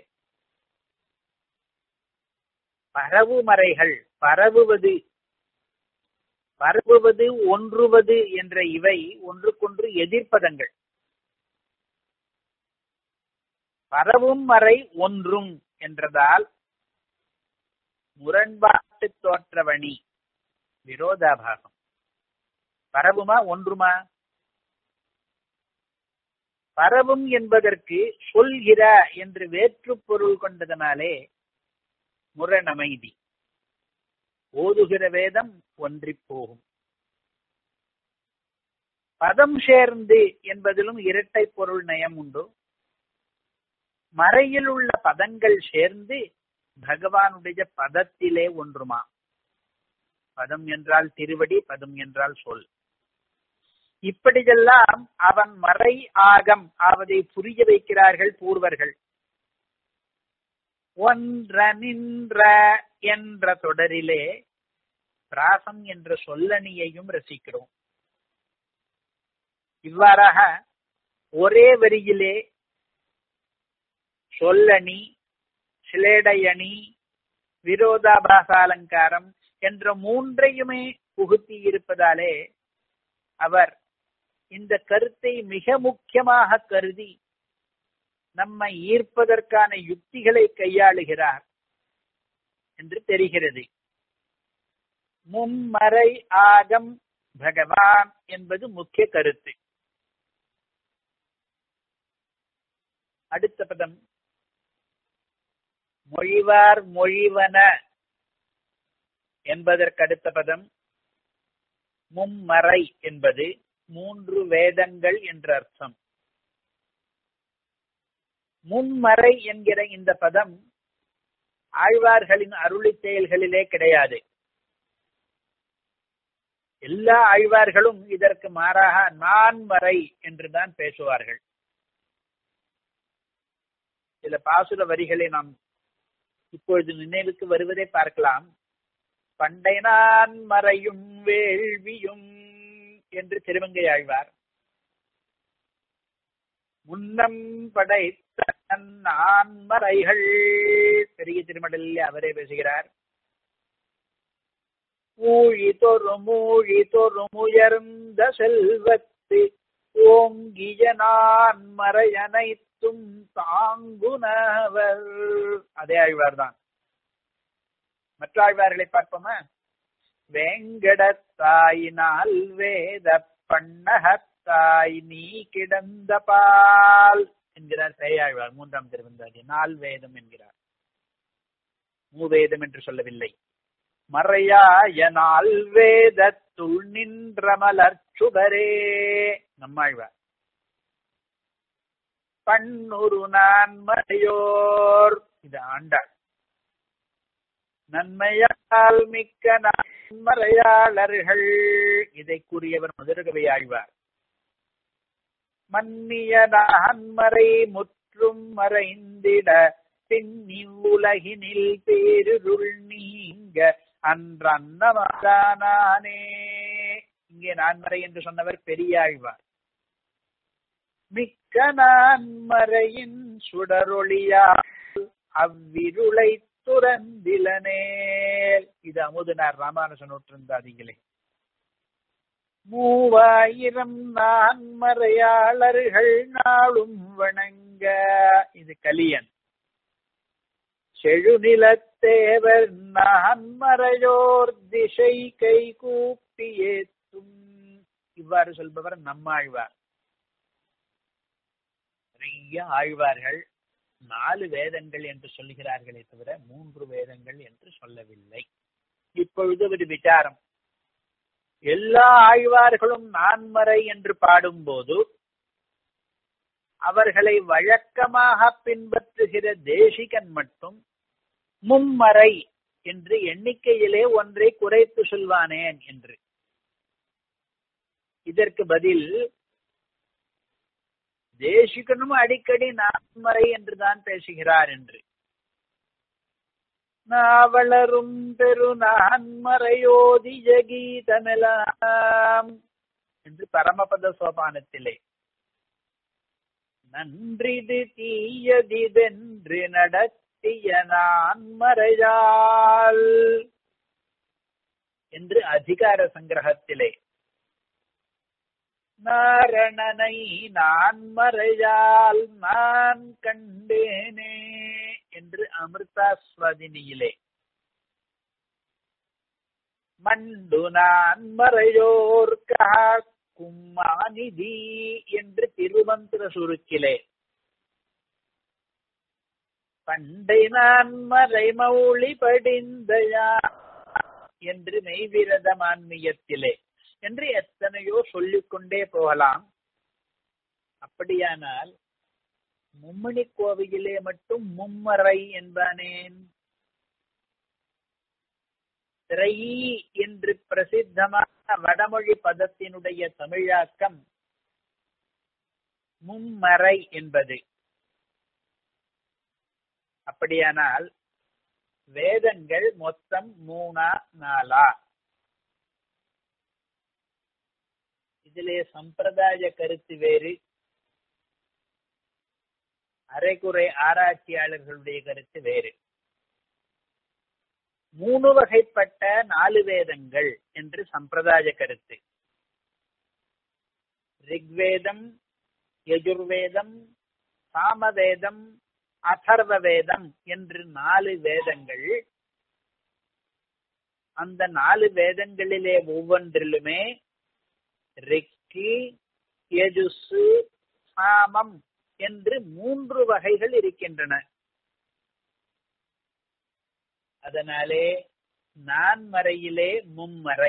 பரவு மறைகள் பரவுவது பரவுவது ஒன்றுவது என்ற இவை ஒன்றுக்கொன்று எதிர்ப்பதங்கள் பரவும் மறை ஒன்றும் என்றதால் முரண்பாட்டு தோற்றவணி விரோதாபாசம் பரவுமா ஒன்றுமா பரவும் என்பதற்கு சொல்கிற என்று வேற்று பொருள் கொண்டதனாலே முரணமைதி ஓதுகிற வேதம் ஒன்றி போகும் பதம் சேர்ந்து என்பதிலும் இரட்டை பொருள் நயம் உண்டு மறையில் உள்ள பதங்கள் சேர்ந்து பகவானுடைய பதத்திலே ஒன்றுமா பதம் என்றால் திருவடி பதம் என்றால் சொல் இப்படியெல்லாம் அவன் மறை ஆகம் ஆவதை புரிய வைக்கிறார்கள் பூர்வர்கள் ஒன்ற நின்ற என்ற தொடரிலே பிராசம் என்ற சொல்லணியையும் ரசிக்கிறோம் இவ்வாறாக ஒரே வரியிலே சொல்லணி சிலேடையணி விரோதாபாச அலங்காரம் என்ற மூன்றையுமே புகுத்தி இருப்பதாலே அவர் இந்த கருத்தை மிக முக்கியமாக கருதி நம்மை ஈர்ப்பதற்கான யுக்திகளை கையாளுகிறார் என்று தெரிகிறது மும்மறை ஆகம் பகவான் என்பது முக்கிய கருத்து அடுத்த பதம் மொழிவார் மொழிவன என்பதற்கு அடுத்த பதம் மும்மறை என்பது மூன்று வேதங்கள் என்ற அர்த்தம் மும்மறை என்கிற இந்த பதம் ஆழ்வார்களின் அருளி செயல்களிலே கிடையாது எல்லா ஆழ்வார்களும் இதற்கு மாறாக நான்மறை என்றுதான் பேசுவார்கள் சில பாசுர வரிகளை நாம் இப்பொழுது நினைவுக்கு வருவதை பார்க்கலாம் பண்டை நான் மறையும் வேள்வியும் என்று திருவங்கை ஆழ்வார் முன்னம் படைத்த நான்மறைகள் பெரிய திருமடலில் அவரே பேசுகிறார் மூழி தொறும் மூழி தொறும் உயர்ந்த செல்வத்து ஓங்கிய நான் மறையனைத்தும் தாங்குனவர் அதே ஆழ்வார் தான் மற்ற ஆழ்வார்களை பார்ப்போமா வேங்கடத்தாயினால் வேத பண்ணகத்தாய் நீ கிடந்த பால் என்கிறார் பெரியாழ்வார் மூன்றாம் திருவந்தாதி நால் வேதம் என்கிறார் மூவேதம் என்று சொல்லவில்லை மறையாய நாள் வேதத்துள் நின்ற மலர்ச்சுடரே நம்மாழ்வார் பன்னுரு நான் மறையோர் இது ஆண்டாள் நன்மையால் மிக்க நன்மறையாளர்கள் இதை கூறியவர் மதுரகவி ஆழ்வார் மன்னிய நான்மறை முற்றும் மறைந்திட பின்னி உலகினில் பேருருள் நீங்க அன்றன்னமதானே இங்கே நான்மறை என்று சொன்னவர் பெரியாழ்வார் மிக்க நான்மறையின் சுடரொளியால் அவ்விருளை துறந்திலனேல் இது அமுதனார் ராமானுஜ நூற்றந்தாதிகளே மூவாயிரம் நான்மறையாளர்கள் நாளும் வணங்க இது கலியன் செழுநிலத்தேவர் நான்மறையோர் திசை கை கூப்பி ஏத்தும் இவ்வாறு சொல்பவர் நம்மாழ்வார் நிறைய ஆழ்வார்கள் நாலு வேதங்கள் என்று சொல்லுகிறார்களே தவிர மூன்று வேதங்கள் என்று சொல்லவில்லை இப்பொழுது ஒரு விசாரம் எல்லா ஆழ்வார்களும் நான்மறை என்று பாடும்போது அவர்களை வழக்கமாக பின்பற்றுகிற தேசிகன் மட்டும் மும்மறை என்று எண்ணிக்கையிலே ஒன்றை குறைத்து சொல்வானேன் என்று இதற்கு பதில் தேசிகனும் அடிக்கடி நான்மறை என்றுதான் பேசுகிறார் என்று நாவலரும் பெரு நான்மறையோதி ஜகீதமெலாம் என்று பரமபத சோபானத்திலே நன்றிது தீயதிதென்று நடத்திய நான்மறையால் என்று அதிகார சங்கிரகத்திலே நாரணனை நான் மறையால் நான் கண்டேனே என்று அமிர்தாஸ்வாதினியிலே மண்டு நான் மறையோர் கும்மாநிதி என்று திருமந்திர சுருக்கிலே பண்டை நான் மறை மௌளி படிந்தயா என்று மெய்விரத மான்மியத்திலே என்று எத்தனையோ சொல்லிக்கொண்டே போகலாம் அப்படியானால் மும்மணி கோவிலே மட்டும் மும்மறை என்பானேன் திரை என்று பிரசித்தமான வடமொழி பதத்தினுடைய தமிழாக்கம் மும்மறை என்பது அப்படியானால் வேதங்கள் மொத்தம் மூணா நாலா இதிலே சம்பிரதாய கருத்து வேறு அரைகுறை ஆராய்ச்சியாளர்களுடைய கருத்து வேறு மூணு வகைப்பட்ட நாலு வேதங்கள் என்று சம்பிரதாய கருத்து ரிக்வேதம் யஜுர்வேதம் சாமவேதம் அதர்வ வேதம் என்று நாலு வேதங்கள் அந்த நாலு வேதங்களிலே ஒவ்வொன்றிலுமே ரிக்கி யஜுசு சாமம் என்று மூன்று வகைகள் இருக்கின்றன அதனாலே நான்மறையிலே மும்மறை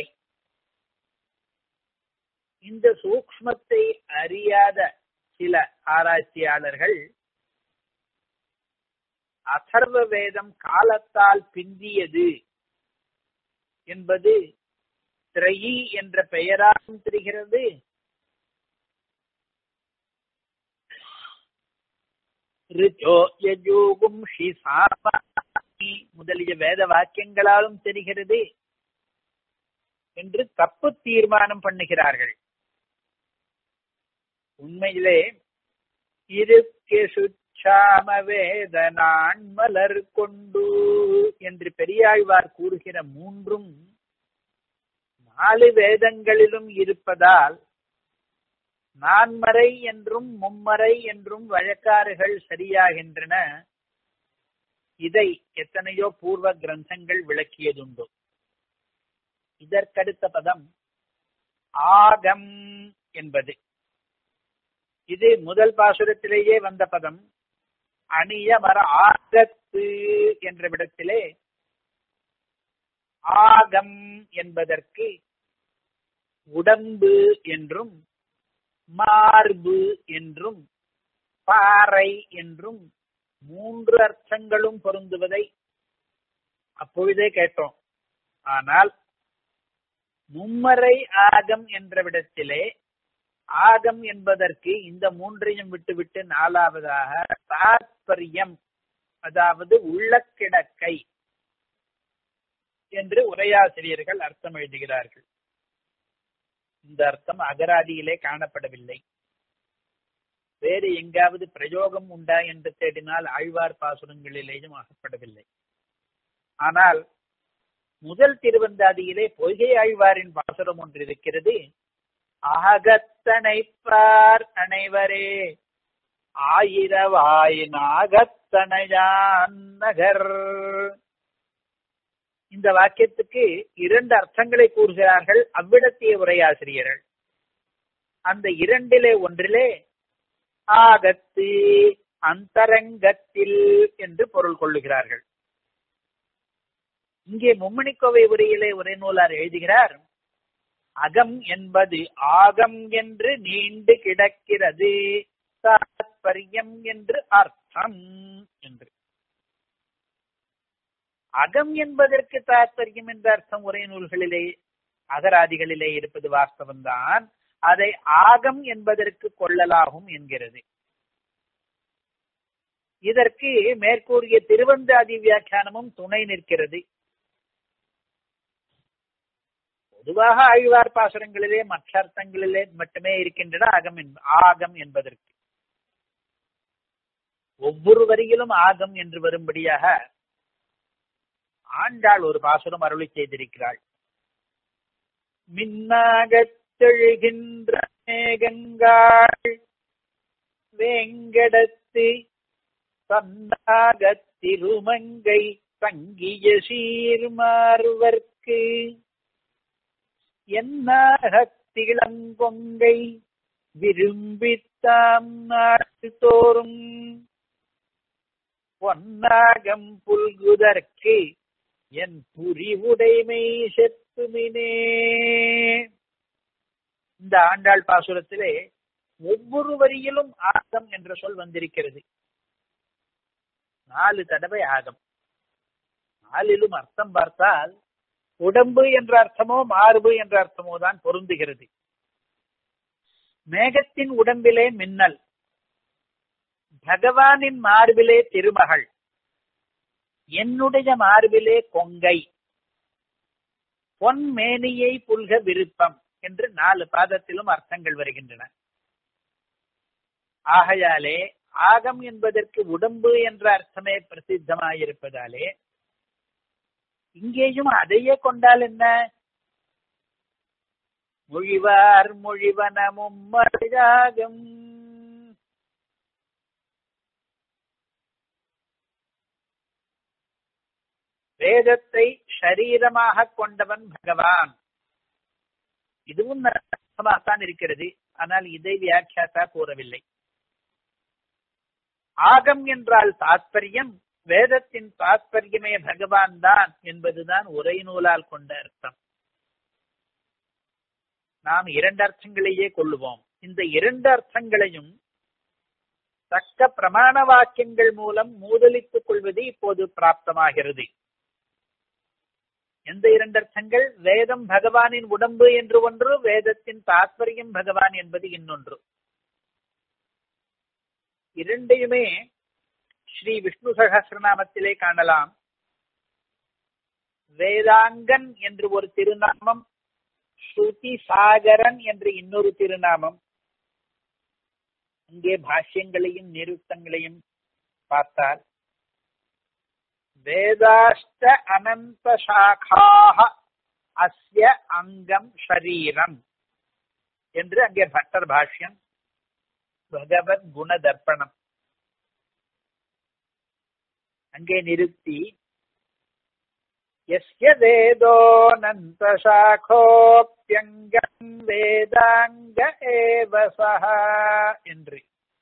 இந்த சூக்மத்தை அறியாத சில ஆராய்ச்சியாளர்கள் அதர்வ வேதம் காலத்தால் பிந்தியது என்பது திரையி என்ற பெயராலும் தெரிகிறது ரிச்சோ யஜூகும் ஷி சாமானி முதலிய வேத வாக்கியங்களாலும் தெரிகிறது என்று தப்பு தீர்மானம் பண்ணுகிறார்கள் உண்மையிலே இருக்கு சுச்சாம வேத நான் மலர் கொண்டு என்று பெரியாழ்வார் கூறுகிற மூன்றும் நாலு வேதங்களிலும் இருப்பதால் நான்மறை என்றும் மும்மறை என்றும் வழக்காறுகள் சரியாகின்றன இதை எத்தனையோ பூர்வ கிரந்தங்கள் விளக்கியதுண்டு இதற்கடுத்த பதம் ஆகம் என்பது இது முதல் பாசுரத்திலேயே வந்த பதம் அணிய மர ஆகத்து என்ற விடத்திலே ஆகம் என்பதற்கு உடம்பு என்றும் மார்பு என்றும் பாறை என்றும் மூன்று அர்த்தங்களும் பொருந்துவதை அப்பொழுதே கேட்டோம் ஆனால் மும்மறை ஆகம் என்ற விடத்திலே ஆகம் என்பதற்கு இந்த மூன்றையும் விட்டுவிட்டு நாலாவதாக தாத்பரியம் அதாவது உள்ளக்கிடக்கை என்று உரையாசிரியர்கள் அர்த்தம் எழுதுகிறார்கள் இந்த அர்த்தம் அகராதியிலே காணப்படவில்லை வேறு எங்காவது பிரயோகம் உண்டா என்று தேடினால் ஆழ்வார் பாசுரங்களிலேயும் ஆகப்படவில்லை ஆனால் முதல் திருவந்தாதியிலே பொய்கை ஆழ்வாரின் பாசுரம் ஒன்று இருக்கிறது அகத்தனைப்பார் அனைவரே ஆயிரவாய் நாகத்தனையான் நகர் இந்த வாக்கியத்துக்கு இரண்டு அர்த்தங்களை கூறுகிறார்கள் அவ்விடத்திய உரையாசிரியர்கள் அந்த இரண்டிலே ஒன்றிலே ஆகத்து அந்தரங்கத்தில் என்று பொருள் கொள்ளுகிறார்கள் இங்கே மும்மணிக்கோவை உரையிலே உரைநூலார் எழுதுகிறார் அகம் என்பது ஆகம் என்று நீண்டு கிடக்கிறது தாத்பரியம் என்று அர்த்தம் என்று அகம் என்பதற்கு தாத்பரியம் என்ற அர்த்தம் உரை நூல்களிலே அகராதிகளிலே இருப்பது வாஸ்தவம்தான் அதை ஆகம் என்பதற்கு கொள்ளலாகும் என்கிறது இதற்கு மேற்கூறிய திருவந்தாதி வியாக்கியானமும் துணை நிற்கிறது பொதுவாக ஆழ்வார் பாசுரங்களிலே மற்ற அர்த்தங்களிலே மட்டுமே இருக்கின்றன அகம் ஆகம் என்பதற்கு ஒவ்வொரு வரியிலும் ஆகம் என்று வரும்படியாக ஆண்டாள் ஒரு பாசுரம் அருளி செய்திருக்கிறாள் மின்னாகத்தெழுகின்ற மேகங்காள் வேங்கடத்து தன்னாகத்திருமங்கை தங்கிய சீர்மார்வர்க்கு என்னாகத்திளங்கொங்கை விரும்பித்தாம் நாட்டு தோறும் பொன்னாகம் புல்குதற்கு என் புரிவுடைமை செத்துமினே இந்த ஆண்டாள் பாசுரத்திலே ஒவ்வொரு வரியிலும் ஆகம் என்ற சொல் வந்திருக்கிறது நாலு தடவை ஆகம் நாலிலும் அர்த்தம் பார்த்தால் உடம்பு என்ற அர்த்தமோ மார்பு என்ற அர்த்தமோ தான் பொருந்துகிறது மேகத்தின் உடம்பிலே மின்னல் பகவானின் மார்பிலே திருமகள் என்னுடைய மார்பிலே கொங்கை பொன் மேனியை புல்க விருப்பம் என்று நாலு பாதத்திலும் அர்த்தங்கள் வருகின்றன ஆகையாலே ஆகம் என்பதற்கு உடம்பு என்ற அர்த்தமே பிரசித்தமாயிருப்பதாலே இங்கேயும் அதையே கொண்டால் என்ன மொழிவார் மொழிவனமும் மருகாகம் வேதத்தை ஷரீரமாக கொண்டவன் பகவான் இதுவும் அர்த்தமாகத்தான் இருக்கிறது ஆனால் இதை வியாக்கியாத்தா கூறவில்லை ஆகம் என்றால் தாத்பரியம் வேதத்தின் தாத்பரியமே பகவான் தான் என்பதுதான் உரை நூலால் கொண்ட அர்த்தம் நாம் இரண்டு அர்த்தங்களையே கொள்ளுவோம் இந்த இரண்டு அர்த்தங்களையும் தக்க பிரமாண வாக்கியங்கள் மூலம் மூதலித்துக் கொள்வது இப்போது பிராப்தமாகிறது எந்த இரண்டு அர்த்தங்கள் வேதம் பகவானின் உடம்பு என்று ஒன்று வேதத்தின் தாத்பரியம் பகவான் என்பது இன்னொன்று இரண்டையுமே ஸ்ரீ விஷ்ணு சகசிரநாமத்திலே காணலாம் வேதாங்கன் என்று ஒரு திருநாமம் ஸ்ருதி சாகரன் என்று இன்னொரு திருநாமம் இங்கே பாஷ்யங்களையும் நிருத்தங்களையும் பார்த்தால் வேதாஷ்ட அனந்த சாகாக அஸ்ய அங்கம் ஷரீரம் என்று அங்கே பட்டர் பாஷ்யம் பகவத் குண தர்ப்பணம் அங்கே நிறுத்தி यस्य वेदोऽनन्तशाखोऽप्यङ्गम् வேதாங்க ஏவ சஹ என்று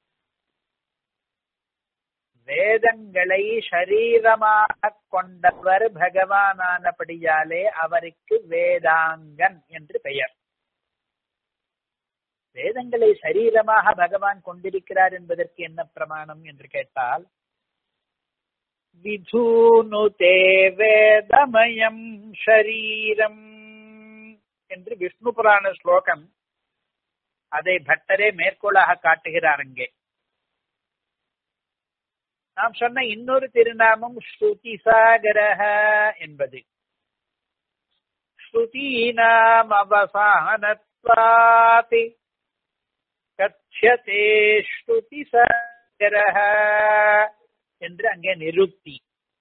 வேதங்களை ஷரீரமாக கொண்டவர் பகவானானபடியாலே அவருக்கு வேதாங்கன் என்று பெயர் வேதங்களை சரீரமாக பகவான் கொண்டிருக்கிறார் என்பதற்கு என்ன பிரமாணம் என்று கேட்டால் விதூனுதே வேதமயம் ஷரீரம் என்று விஷ்ணு புராண ஸ்லோகம் அதை பட்டரே மேற்கோளாக காட்டுகிறார் அங்கே நாம் சொன்ன இன்னொரு திருநாமம் ஸ்ருதி சாகரஹ என்பது ஸ்ருதீனாம் அவசானத்வாதி கட்சதே ஸ்ருதி சாகரஹ என்று அங்கே நிருப்தி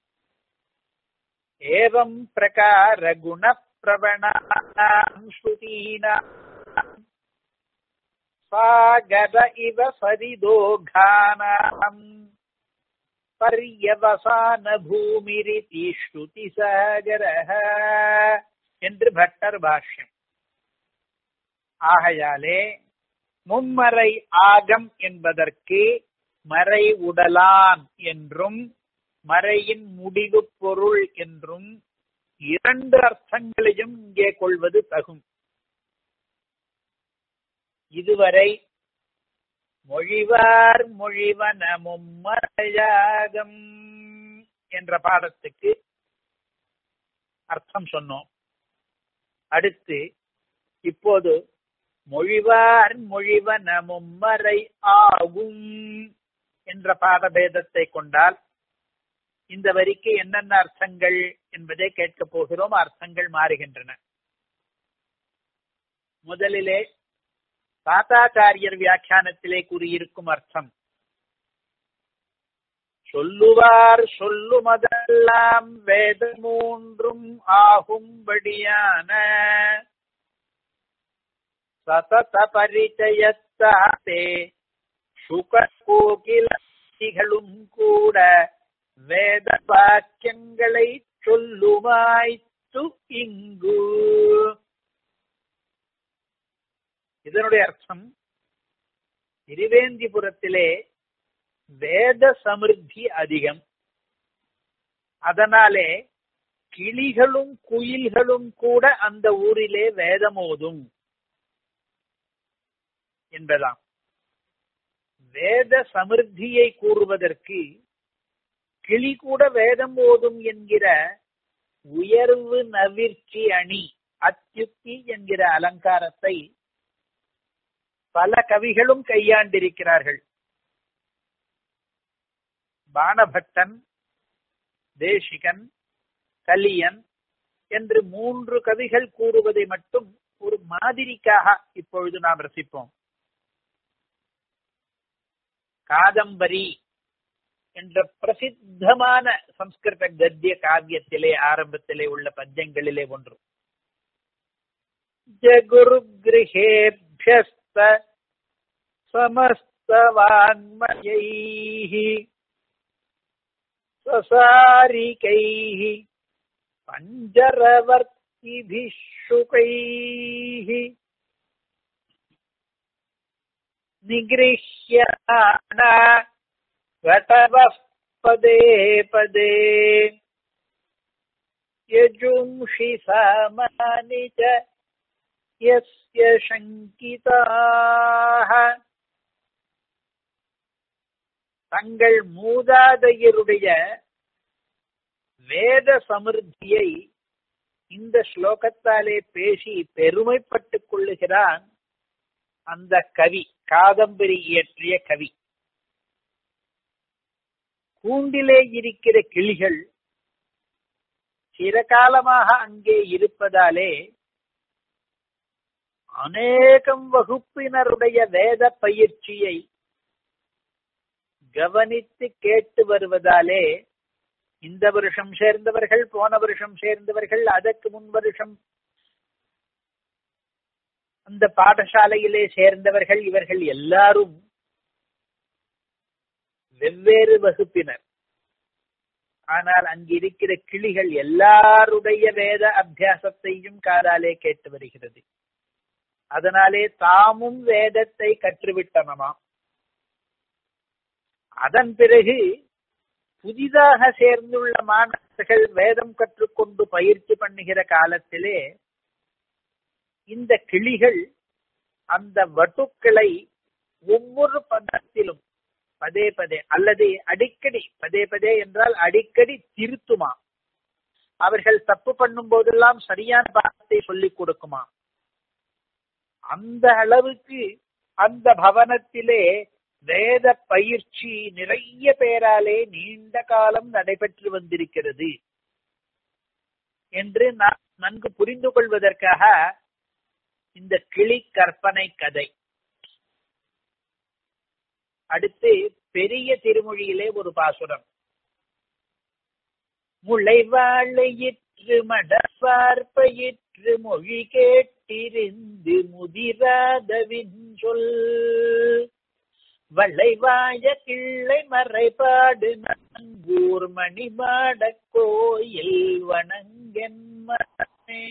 ஏவம் பிரகார குண பிரவணாம் ஸ்ருதீனாம் சாகர இவ சரிதோகானாம் பர்யவசான பூமிரிதி ஸ்ருதி சாகரஹ என்று பட்டர் பாஷ்யம் ஆகையாலே மும்மறை ஆகம் என்பதற்கு மறை உடலான் என்றும் மறையின் முடிவு பொருள் என்றும் இரண்டு அர்த்தங்களையும் இங்கே கொள்வது தகும் இதுவரை மொழிவார் மொழிவன மும்மறையாகம் என்ற பாடத்துக்கு அர்த்தம் சொன்னோம் அடுத்து இப்போது மொழிவார் மொழிவன மும்மறை ஆகும் என்ற பாடபேதத்தை கொண்டால் இந்த வரிக்கு என்னென்ன அர்த்தங்கள் என்பதை கேட்கப் போகிறோம் அர்த்தங்கள் மாறுகின்றன முதலிலே தாத்தாச்சாரியர் வியாக்கியானத்திலே கூறியிருக்கும் அர்த்தம் சொல்லுவார் சொல்லுமதெல்லாம் வேத மூன்றும் ஆகும்படியான சதத பரிச்சயத்தாத்தே சுக கோகிலும் கூட வேத வாக்கியங்களை சொல்லுமாய்த்து இங்கு இதனுடைய அர்த்தம் திருவேந்திபுரத்திலே வேத சமிருத்தி அதிகம் அதனாலே கிளிகளும் குயில்களும் கூட அந்த ஊரிலே வேதமோதும் என்பதாம் வேத சமிருத்தியை கூறுவதற்கு கிளி கூட வேதம் ஓதும் என்கிற உயர்வு நவிர்ச்சி அணி அத்யுக்தி என்கிற அலங்காரத்தை பல கவிகளும் கையாண்டிருக்கிறார்கள் பானபட்டன் தேசிகன் கலியன் என்று மூன்று கவிகள் கூறுவதை மட்டும் ஒரு மாதிரிக்காக இப்பொழுது நாம் ரசிப்போம் காதம்பரி என்ற பிரசித்தமான சம்ஸ்கிருத கத்திய காவியத்திலே ஆரம்பத்திலே உள்ள பద్యங்களிலே ஒன்று ஜகுரு கிரகேபியஸ்த சமஸ்த வான்மயைः स्वसारिकैः पञ्जरवर्तिभिः शुकैः निगृह्यमाना घटवः पदे पदे यजुंषि सामानि च यस्य शङ्किताः தங்கள் மூதாதையருடைய வேத சமிருத்தியை இந்த ஸ்லோகத்தாலே பேசி பெருமைப்பட்டுக் கொள்ளுகிறான் அந்த கவி காதம்பரி இயற்றிய கவி கூண்டிலே இருக்கிற கிளிகள் சிறகாலமாக அங்கே இருப்பதாலே அநேகம் வகுப்பினருடைய வேத பயிற்சியை கவனித்து கேட்டு வருவதாலே இந்த வருஷம் சேர்ந்தவர்கள் போன வருஷம் சேர்ந்தவர்கள் அதற்கு முன் வருஷம் அந்த பாடசாலையிலே சேர்ந்தவர்கள் இவர்கள் எல்லாரும் வெவ்வேறு வகுப்பினர் ஆனால் அங்கிருக்கிற கிளிகள் எல்லாருடைய வேத அபியாசத்தையும் காதாலே கேட்டு வருகிறது அதனாலே தாமும் வேதத்தை கற்றுவிட்டனமாம் அதன் பிறகு புதிதாக சேர்ந்துள்ள மாணவர்கள் வேதம் கற்றுக்கொண்டு பயிற்சி பண்ணுகிற காலத்திலே இந்த கிளிகள் அந்த வட்டுக்களை ஒவ்வொரு பதத்திலும் பதே பதே அல்லது அடிக்கடி பதே பதே என்றால் அடிக்கடி திருத்துமா அவர்கள் தப்பு பண்ணும் போதெல்லாம் சரியான பாடத்தை சொல்லிக் கொடுக்குமா அந்த அளவுக்கு அந்த பவனத்திலே வேத பயிற்சி நிறைய பேராலே நீண்ட காலம் நடைபெற்று வந்திருக்கிறது என்று நான் நன்கு புரிந்து கொள்வதற்காக இந்த கிளி கற்பனை கதை அடுத்து பெரிய திருமொழியிலே ஒரு பாசுரம் முளைவாழையிற்று மடப்பார்ப்பயிற்று மொழி கேட்டிருந்து முதிராதவின் சொல் வளைவாய கிள்ளை மறைபாடு நங்கூர் மணிமாட கோயில் வணங்கென் மனமே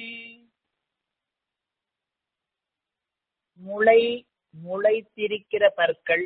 முளை முளைத்திருக்கிற பற்கள்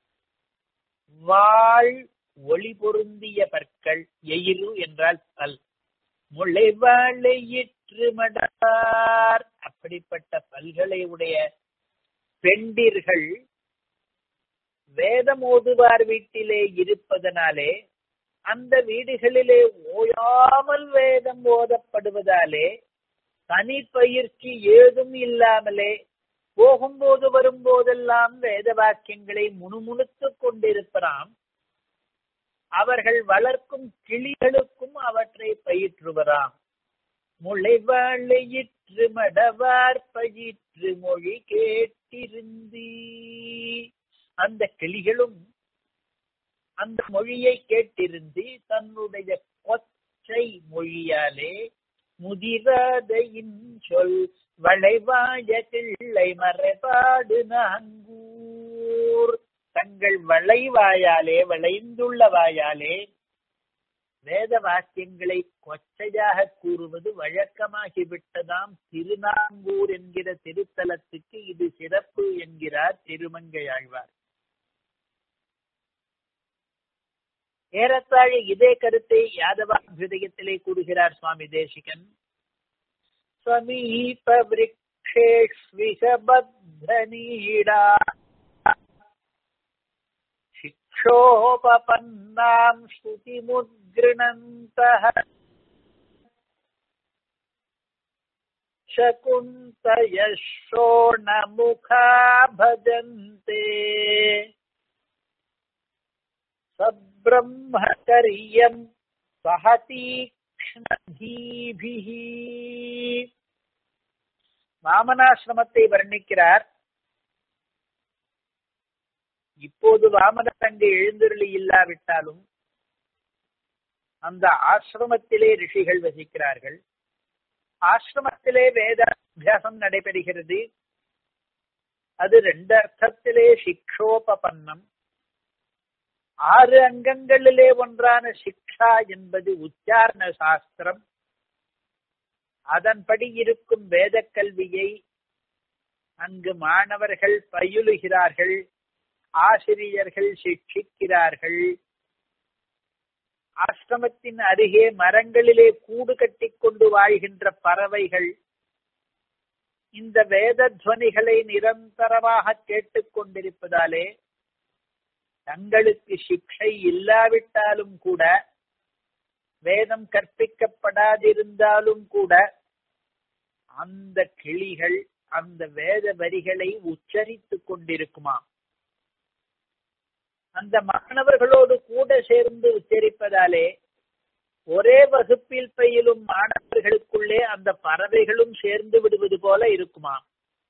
வாழ் ஒளி பொருந்திய பற்கள் எயிறு என்றால் பல் முளைவாழையிற்று மடார் அப்படிப்பட்ட பல்களை உடைய பெண்டிர்கள் வேதம் ஓதுவார் வீட்டிலே இருப்பதனாலே அந்த வீடுகளிலே ஓயாமல் வேதம் ஓதப்படுவதாலே தனி பயிற்சி ஏதும் இல்லாமலே போகும்போது வரும்போதெல்லாம் வேத வாக்கியங்களை முணுமுணுத்துக் கொண்டிருப்பதாம் அவர்கள் வளர்க்கும் கிளிகளுக்கும் அவற்றை பயிற்றுவராம் முளைவாழையிற்று மடவார் பயிற்று மொழி கேட்டிருந்தி அந்த கிளிகளும் அந்த மொழியை கேட்டிருந்து தன்னுடைய கொச்சை மொழியாலே முதிராத சொல் வளைவாய கிள்ளை மறைபாடு நாங்கூர் தங்கள் வளைவாயாலே வளைந்துள்ள வாயாலே வேத வாக்கியங்களை கொச்சையாக கூறுவது வழக்கமாகிவிட்டதாம் திருநாங்கூர் என்கிற திருத்தலத்துக்கு இது சிறப்பு என்கிறார் திருமங்கையாழ்வார் ஏறத்தாழ இதே கருத்தை யாதவாபியுதயத்திலே கூறுகிறார் சுவாமி தேசிகன் சமீப விரக்ஷேஷ்விஷபத்ரநீடா शिक्षोपपन्नाम् श्रुतिमुद्गृणन्तः शकुन्तयशोणमुखा भजन्ते सब्रह्मचर्यम् சகதீக்ஷ்ணதீபிஹ வாமனாசிரமத்தை வர்ணிக்கிறார் இப்போது வாமனர் அங்கு எழுந்தருளி இல்லாவிட்டாலும் அந்த ஆசிரமத்திலே ரிஷிகள் வசிக்கிறார்கள் ஆசிரமத்திலே வேதாபியாசம் நடைபெறுகிறது அது ரெண்டு அர்த்தத்திலே சிக்ஷோபன்னம் ஆறு அங்கங்களிலே ஒன்றான சிக்ஷா என்பது உச்சாரண சாஸ்திரம் அதன்படி இருக்கும் வேத கல்வியை அங்கு மாணவர்கள் பயிலுகிறார்கள் ஆசிரியர்கள் சிக்ஷிக்கிறார்கள் ஆசிரமத்தின் அருகே மரங்களிலே கூடு கட்டிக் கொண்டு வாழ்கின்ற பறவைகள் இந்த வேத துவனிகளை நிரந்தரமாக கேட்டுக் கொண்டிருப்பதாலே தங்களுக்கு சிக்ஷை இல்லாவிட்டாலும் கூட வேதம் கற்பிக்கப்படாதிருந்தாலும் கூட அந்த கிளிகள் அந்த வேத வரிகளை உச்சரித்துக் கொண்டிருக்குமாம் அந்த மாணவர்களோடு கூட சேர்ந்து உச்சரிப்பதாலே ஒரே வகுப்பில் பயிலும் மாணவர்களுக்குள்ளே அந்த பறவைகளும் சேர்ந்து விடுவது போல இருக்குமாம்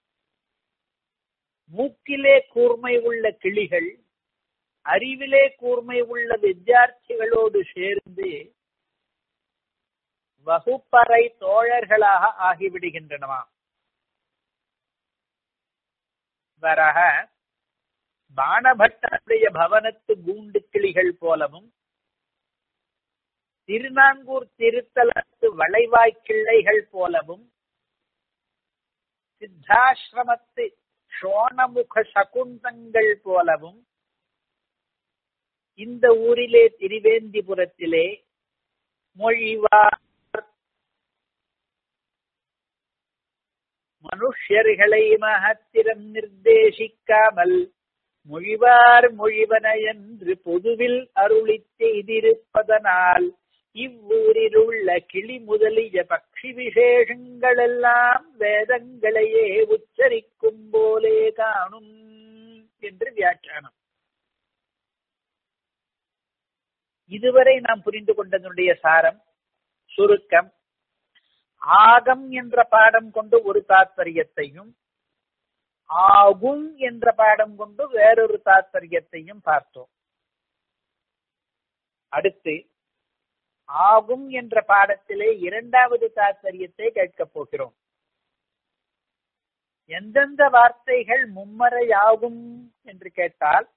மூக்கிலே கூர்மை உள்ள கிளிகள் அறிவிலே கூர்மை உள்ள வித்தியார்த்திகளோடு சேர்ந்து வகுப்பறை தோழர்களாக ஆகிவிடுகின்றனவாம் வரக பானபட்டனுடைய பவனத்து கூண்டு கிளிகள் போலவும் திருநாங்கூர் திருத்தலத்து வளைவாய் கிள்ளைகள் போலவும் சித்தாசிரமத்து சோணமுக சகுந்தங்கள் போலவும் இந்த ஊரிலே திருவேந்திபுரத்திலே மொழிவார் மனுஷ்யர்களை மகத்திரம் நிர்தேசிக்காமல் மொழிவார் மொழிவன என்று பொதுவில் அருளி செய்திருப்பதனால் இவ்வூரில் உள்ள கிளி முதலிய பக்ஷி விசேஷங்கள் எல்லாம் வேதங்களையே உச்சரிக்கும் போலே காணும் என்று வியாக்கியானம் இதுவரை நாம் புரிந்து கொண்டதனுடைய சாரம் சுருக்கம் ஆகம் என்ற பாடம் கொண்டு ஒரு தாத்பரியத்தையும் ஆகும் என்ற பாடம் கொண்டு வேறொரு தாத்பரியத்தையும் பார்த்தோம் அடுத்து ஆகும் என்ற பாடத்திலே இரண்டாவது தாத்பரியத்தை கேட்கப் போகிறோம் எந்தெந்த வார்த்தைகள் மும்மறையாகும் என்று கேட்டால்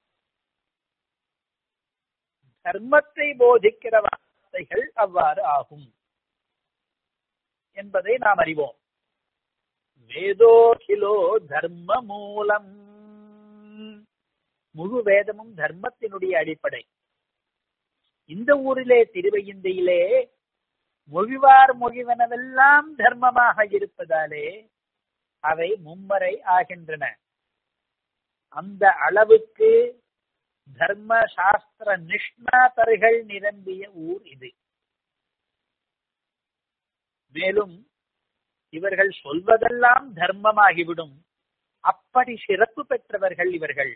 தர்மத்தை போதிக்கிற வார்த்தைகள் அவ்வாறு ஆகும் என்பதை நாம் அறிவோம் வேதோகிலோ தர்ம மூலம் முழு வேதமும் தர்மத்தினுடைய அடிப்படை இந்த ஊரிலே திருவையந்தையிலே மொழிவார் மொழிவனவெல்லாம் தர்மமாக இருப்பதாலே அவை மும்மறை ஆகின்றன அந்த அளவுக்கு தர்ம சாஸ்திர நிஷ்ணாதர்கள் நிரம்பிய ஊர் இது மேலும் இவர்கள் சொல்வதெல்லாம் தர்மமாகிவிடும் அப்படி சிறப்பு பெற்றவர்கள் இவர்கள்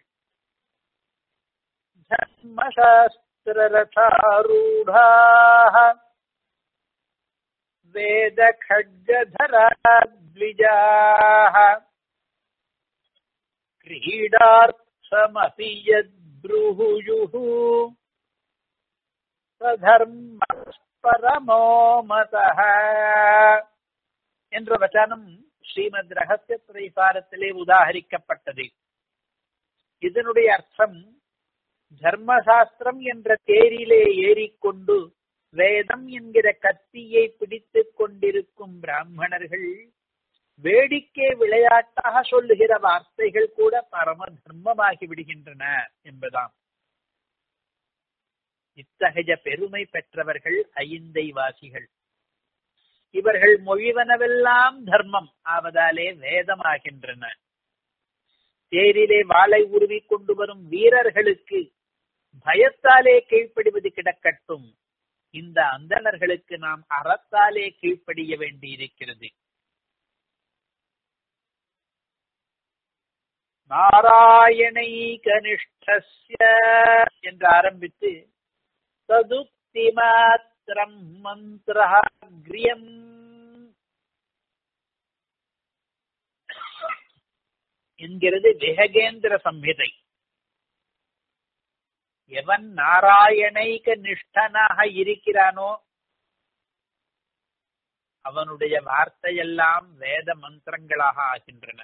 தர்மசாஸ்திரரசாரூடாக வேத खड्गधराद्विजाः क्रीडार्थमपि यद्ब्रुहुयुः சதர்மஸ்பரமோ மதः என்ற வச்சனம் ஸ்ரீமத் ரகசிய திரைசாரத்திலே உதாகரிக்கப்பட்டது இதனுடைய அர்த்தம் தர்மசாஸ்திரம் என்ற தேரிலே ஏறிக்கொண்டு வேதம் என்கிற கத்தியை பிடித்துக் கொண்டிருக்கும் பிராமணர்கள் வேடிக்கை விளையாட்டாக சொல்லுகிற வார்த்தைகள் கூட பரம தர்மமாகி விடுகின்றன என்பதாம் இத்தகைய பெருமை பெற்றவர்கள் ஐந்தை வாசிகள் இவர்கள் மொழிவனவெல்லாம் தர்மம் ஆவதாலே வேதமாகின்றன தேரிலே வாளை உருவி கொண்டு வரும் வீரர்களுக்கு பயத்தாலே கீழ்ப்படிவது கிடக்கட்டும் இந்த அந்தணர்களுக்கு நாம் அறத்தாலே கீழ்ப்படிய வேண்டியிருக்கிறது நாராயணைக நிஷ்டஸ்ய என்று ஆரம்பித்து ததுக்தி மாத்திரம் மந்திரம் என்கிறது விஹகேந்திர சம்ஹிதை எவன் நாராயணைக நிஷ்டனாக இருக்கிறானோ அவனுடைய வார்த்தையெல்லாம் வேத மந்திரங்களாக ஆகின்றன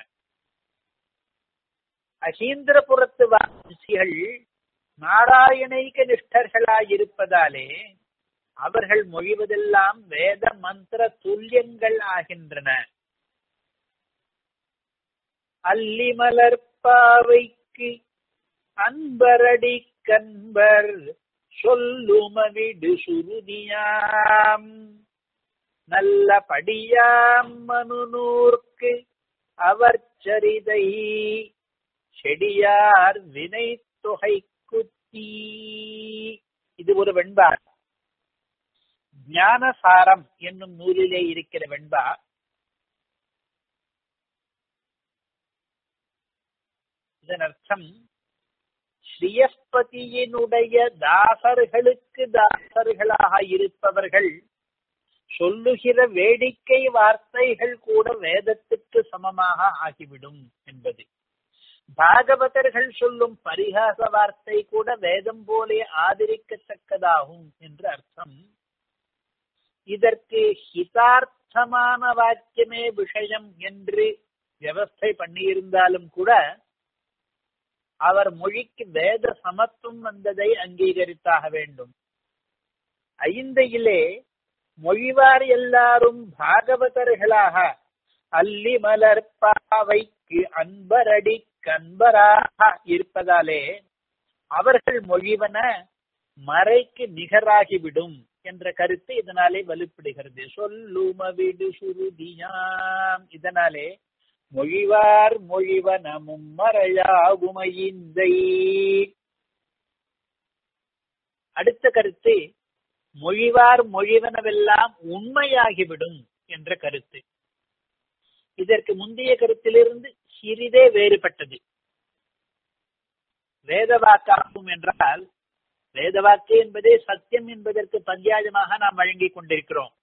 அகீந்திரபுரத்து வாசிகள் நாராயணைக நிஷ்டர்களாயிருப்பதாலே அவர்கள் மொழிவதெல்லாம் வேத மந்திர துல்லியங்கள் ஆகின்றன அல்லிமலர்பாவைக்கு அன்பரடி கண்பர் சொல்லுமவிடு சுருதியாம் நல்ல படியாம் மனுநூர்க்கு அவர் சரிதை செடியார் வினை தொகை குத்தி இது ஒரு வெண்பார் ஞானசாரம் என்னும் நூலிலே இருக்கிற வெண்பா இதன் அர்த்தம் ஸ்ரீயஸ்பதியினுடைய தாசர்களுக்கு தாசர்களாக இருப்பவர்கள் சொல்லுகிற வேடிக்கை வார்த்தைகள் கூட வேதத்துக்கு சமமாக ஆகிவிடும் என்பது பாகவதர்கள் சொல்லும் பரிகாச வார்த்தை கூட வேதம் போலே ஆதரிக்கத்தக்கதாகும் என்று அர்த்தம் இதற்கு ஹிதார்த்தமான வாக்கியமே விஷயம் என்று விவஸ்தை பண்ணியிருந்தாலும் கூட அவர் மொழிக்கு வேத சமத்துவம் வந்ததை அங்கீகரித்தாக வேண்டும் ஐந்தையிலே மொழிவார் எல்லாரும் பாகவதர்களாக அல்லி மலர் பாவைக்கு அன்பரடி கண்பராக இருப்பதாலே அவர்கள் மொழிவன மறைக்கு நிகராகிவிடும் என்ற கருத்து இதனாலே வலுப்படுகிறது சொல்லுமவிடு சுருதியாம் இதனாலே மொழிவார் மொழிவன மும்மறையாகுமையிந்தை அடுத்த கருத்து மொழிவார் மொழிவனவெல்லாம் உண்மையாகிவிடும் என்ற கருத்து இதற்கு முந்தைய கருத்திலிருந்து சிறிதே வேறுபட்டது வேதவாக்காகும் என்றால் வேதவாக்கு என்பதே சத்தியம் என்பதற்கு பஞ்சாயமாக நாம் வழங்கிக் கொண்டிருக்கிறோம்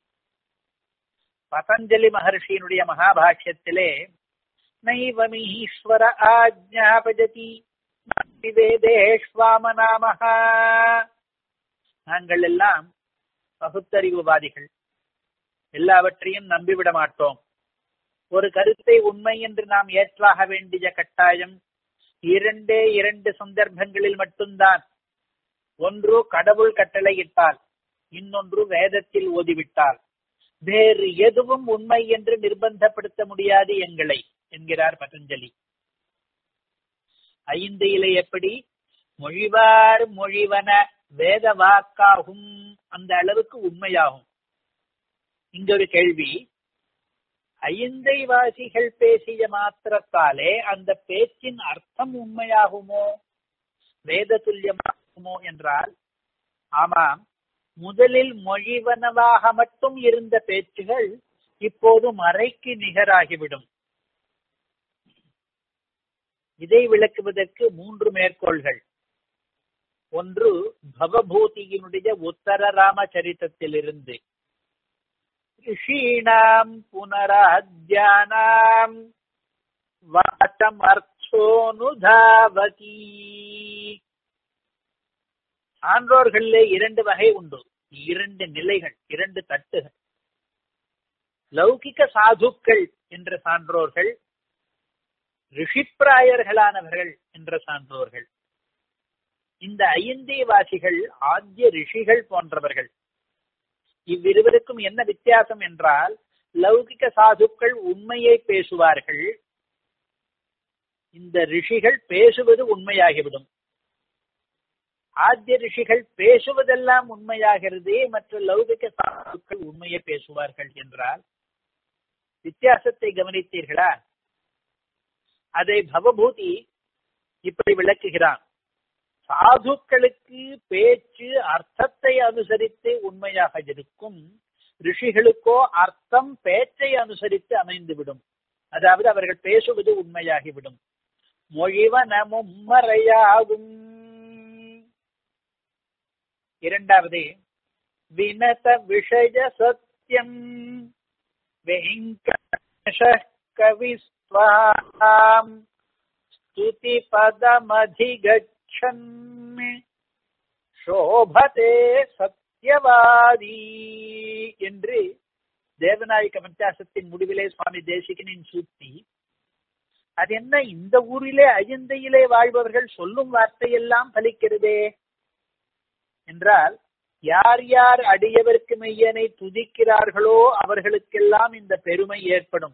பதஞ்சலி மகர்ஷியினுடைய மகாபாஷ்யத்திலே நைவமீஸ்வர ஆஜ்ஞாபஜதி வேதேஷ்வாமநாமஹா நாங்கள் எல்லாம் பகுத்தறிவுவாதிகள் எல்லாவற்றையும் நம்பிவிட மாட்டோம் ஒரு கருத்தை உண்மை என்று நாம் ஏற்றாக வேண்டிய கட்டாயம் இரண்டே இரண்டு சந்தர்ப்பங்களில் மட்டும்தான் ஒன்று கடவுள் கட்டளையிட்டால் இன்னொன்று வேதத்தில் ஓதிவிட்டால் வேறு எதுவும் உண்மை என்று நிர்பந்தப்படுத்த முடியாது எங்களை என்கிறார் பதஞ்சலி ஐந்து இலை எப்படி மொழிவார் மொழிவன வேத வாக்காகும் அந்த அளவுக்கு உண்மையாகும் இங்க ஒரு கேள்வி ஐந்தை வாசிகள் பேசிய மாத்திரத்தாலே அந்த பேச்சின் அர்த்தம் உண்மையாகுமோ வேத துல்லியமாகுமோ என்றால் ஆமாம் முதலில் மொழிவனவாக மட்டும் இருந்த பேச்சுகள் இப்போது மறைக்கு நிகராகிவிடும் இதை விளக்குவதற்கு மூன்று மேற்கோள்கள் ஒன்று பவபூதியினுடைய உத்தர ராமச்சரித்தத்திலிருந்து ரிஷீணாம் புனராத்யானாம் வாச்சம் அர்த்தோனுதாவதி சான்றோர்களே இரண்டு வகை உண்டு இரண்டு நிலைகள் இரண்டு தட்டுகள் லௌகிக சாதுக்கள் என்ற சான்றோர்கள் ரிஷிப்பிராயர்களானவர்கள் என்ற சான்றோர்கள் இந்த ஐந்தே வாசிகள் ஆத்திய ரிஷிகள் போன்றவர்கள் இவ்விருவருக்கும் என்ன வித்தியாசம் என்றால் லௌகிக சாதுக்கள் உண்மையை பேசுவார்கள் இந்த ரிஷிகள் பேசுவது உண்மையாகிவிடும் ஆத்திய ரிஷிகள் பேசுவதெல்லாம் உண்மையாகிறது மற்ற லௌகிக சாதுக்கள் உண்மையை பேசுவார்கள் என்றால் வித்தியாசத்தை கவனித்தீர்களா அதை பவபூதி இப்படி விளக்குகிறான் சாதுக்களுக்கு பேச்சு அர்த்தத்தை அனுசரித்து உண்மையாக இருக்கும் ரிஷிகளுக்கோ அர்த்தம் பேச்சை அனுசரித்து அமைந்துவிடும் அதாவது அவர்கள் பேசுவது உண்மையாகிவிடும் மொழிவன மும்மறையாகும் இரண்டாவது வினத விஷய சத்தியம் வெங்கடேஷ கவிஸ்வாம் ஸ்துதி பதமதிகச்சன் சோபதே சத்யவாதி என்று தேவநாயக பஞ்சாசத்தின் முடிவிலே சுவாமி தேசிகனின் சூத்தி அது என்ன இந்த ஊரிலே அஜந்தையிலே வாழ்பவர்கள் சொல்லும் வார்த்தையெல்லாம் பலிக்கிறதே என்றால் யார் யார் அடியவர்க்கு மெய்யனை துதிக்கிறார்களோ அவர்களுக்கெல்லாம் இந்த பெருமை ஏற்படும்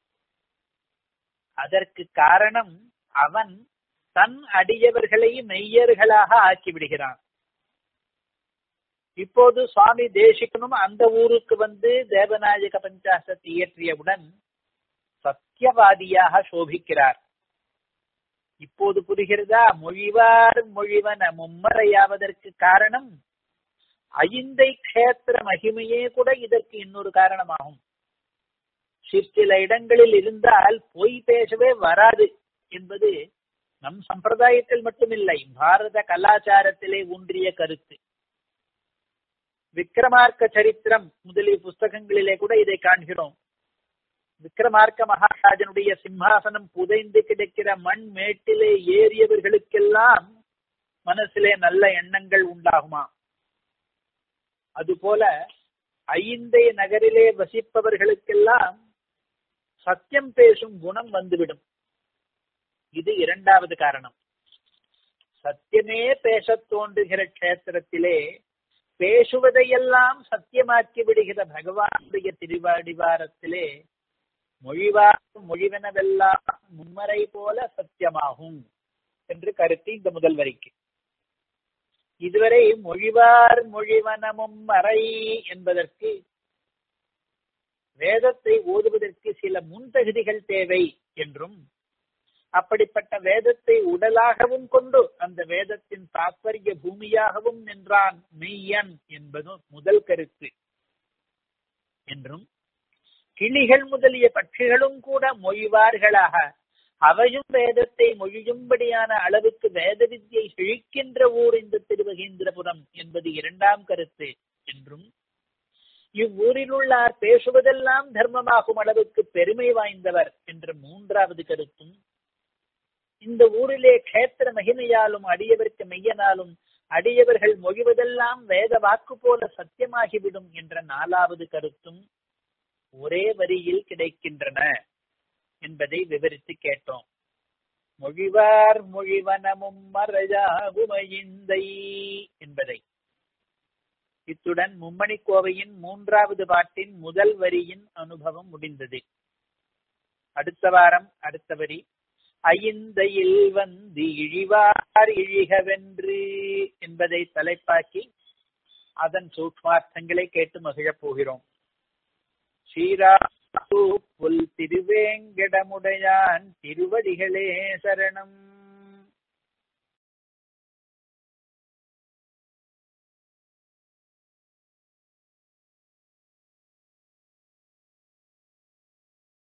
அதற்கு காரணம் அவன் தன் அடியவர்களை மெய்யர்களாக ஆக்கிவிடுகிறான் இப்போது சுவாமி தேசிகனும் அந்த ஊருக்கு வந்து தேவநாயக பஞ்சாசத்தை இயற்றியவுடன் சத்தியவாதியாக சோபிக்கிறார் இப்போது புரிகிறதா மொழிவார் மொழிவன மும்மறையாவதற்கு காரணம் ஐந்தை கஷேத்திர மகிமையே கூட இதற்கு இன்னொரு காரணமாகும் சிற்சில இடங்களில் இருந்தால் பொய் பேசவே வராது என்பது நம் சம்பிரதாயத்தில் மட்டுமில்லை பாரத கலாச்சாரத்திலே ஒன்றிய கருத்து விக்ரமார்க்க சரித்திரம் முதலிய புஸ்தகங்களிலே கூட இதை காண்கிறோம் விக்ரமார்க்க மகாராஜனுடைய சிம்மாசனம் புதைந்து கிடக்கிற மண் மேட்டிலே ஏறியவர்களுக்கெல்லாம் மனசிலே நல்ல எண்ணங்கள் உண்டாகுமா அதுபோல ஐந்தை நகரிலே வசிப்பவர்களுக்கெல்லாம் சத்தியம் பேசும் குணம் வந்துவிடும் இது இரண்டாவது காரணம் சத்தியமே பேசத் தோன்றுகிற கஷேத்திரத்திலே பேசுவதையெல்லாம் சத்தியமாக்கி விடுகிற பகவானுடைய திருவாடிவாரத்திலே மொழிவார் மொழிவனவெல்லாம் மும்மறை போல சத்தியமாகும் என்று கருத்து இந்த முதல் வரிக்கு இதுவரை மொழிவார் மொழிவனமும் மறை என்பதற்கு வேதத்தை ஓதுவதற்கு சில முன்தகுதிகள் தேவை என்றும் அப்படிப்பட்ட வேதத்தை உடலாகவும் கொண்டு அந்த வேதத்தின் தாத்பரிய பூமியாகவும் நின்றான் மெய்யன் என்பதும் முதல் கருத்து என்றும் கிளிகள் முதலிய பட்சிகளும் கூட மொழிவார்களாக அவையும் வேதத்தை மொழியும்படியான அளவுக்கு வேத வித்தியை செழிக்கின்ற ஊர் இந்த திருவகேந்திரபுரம் என்பது இரண்டாம் கருத்து என்றும் இவ்வூரில் உள்ளார் பேசுவதெல்லாம் தர்மமாகும் அளவுக்கு பெருமை வாய்ந்தவர் என்ற மூன்றாவது கருத்தும் இந்த ஊரிலே கஷேத்திர மகிமையாலும் அடியவர்க்கு மெய்யனாலும் அடியவர்கள் மொழிவதெல்லாம் வேத வாக்கு போல சத்தியமாகிவிடும் என்ற நாலாவது கருத்தும் ஒரே வரியில் கிடைக்கின்றன என்பதை விவரித்து கேட்டோம் மொழிவார் மொழிவனமும் மறையாகுமையிந்தை என்பதை இத்துடன் மும்மணி கோவையின் மூன்றாவது பாட்டின் முதல் வரியின் அனுபவம் முடிந்தது அடுத்த வாரம் அடுத்த வரி ஐந்தையில் வந்து இழிவார் இழிகவென்று என்பதை தலைப்பாக்கி அதன் சூட்மார்த்தங்களை கேட்டு மகிழப் போகிறோம் ஸ்ரீரா புல் திருவேங்கடமுடையான் திருவடிகளே சரணம்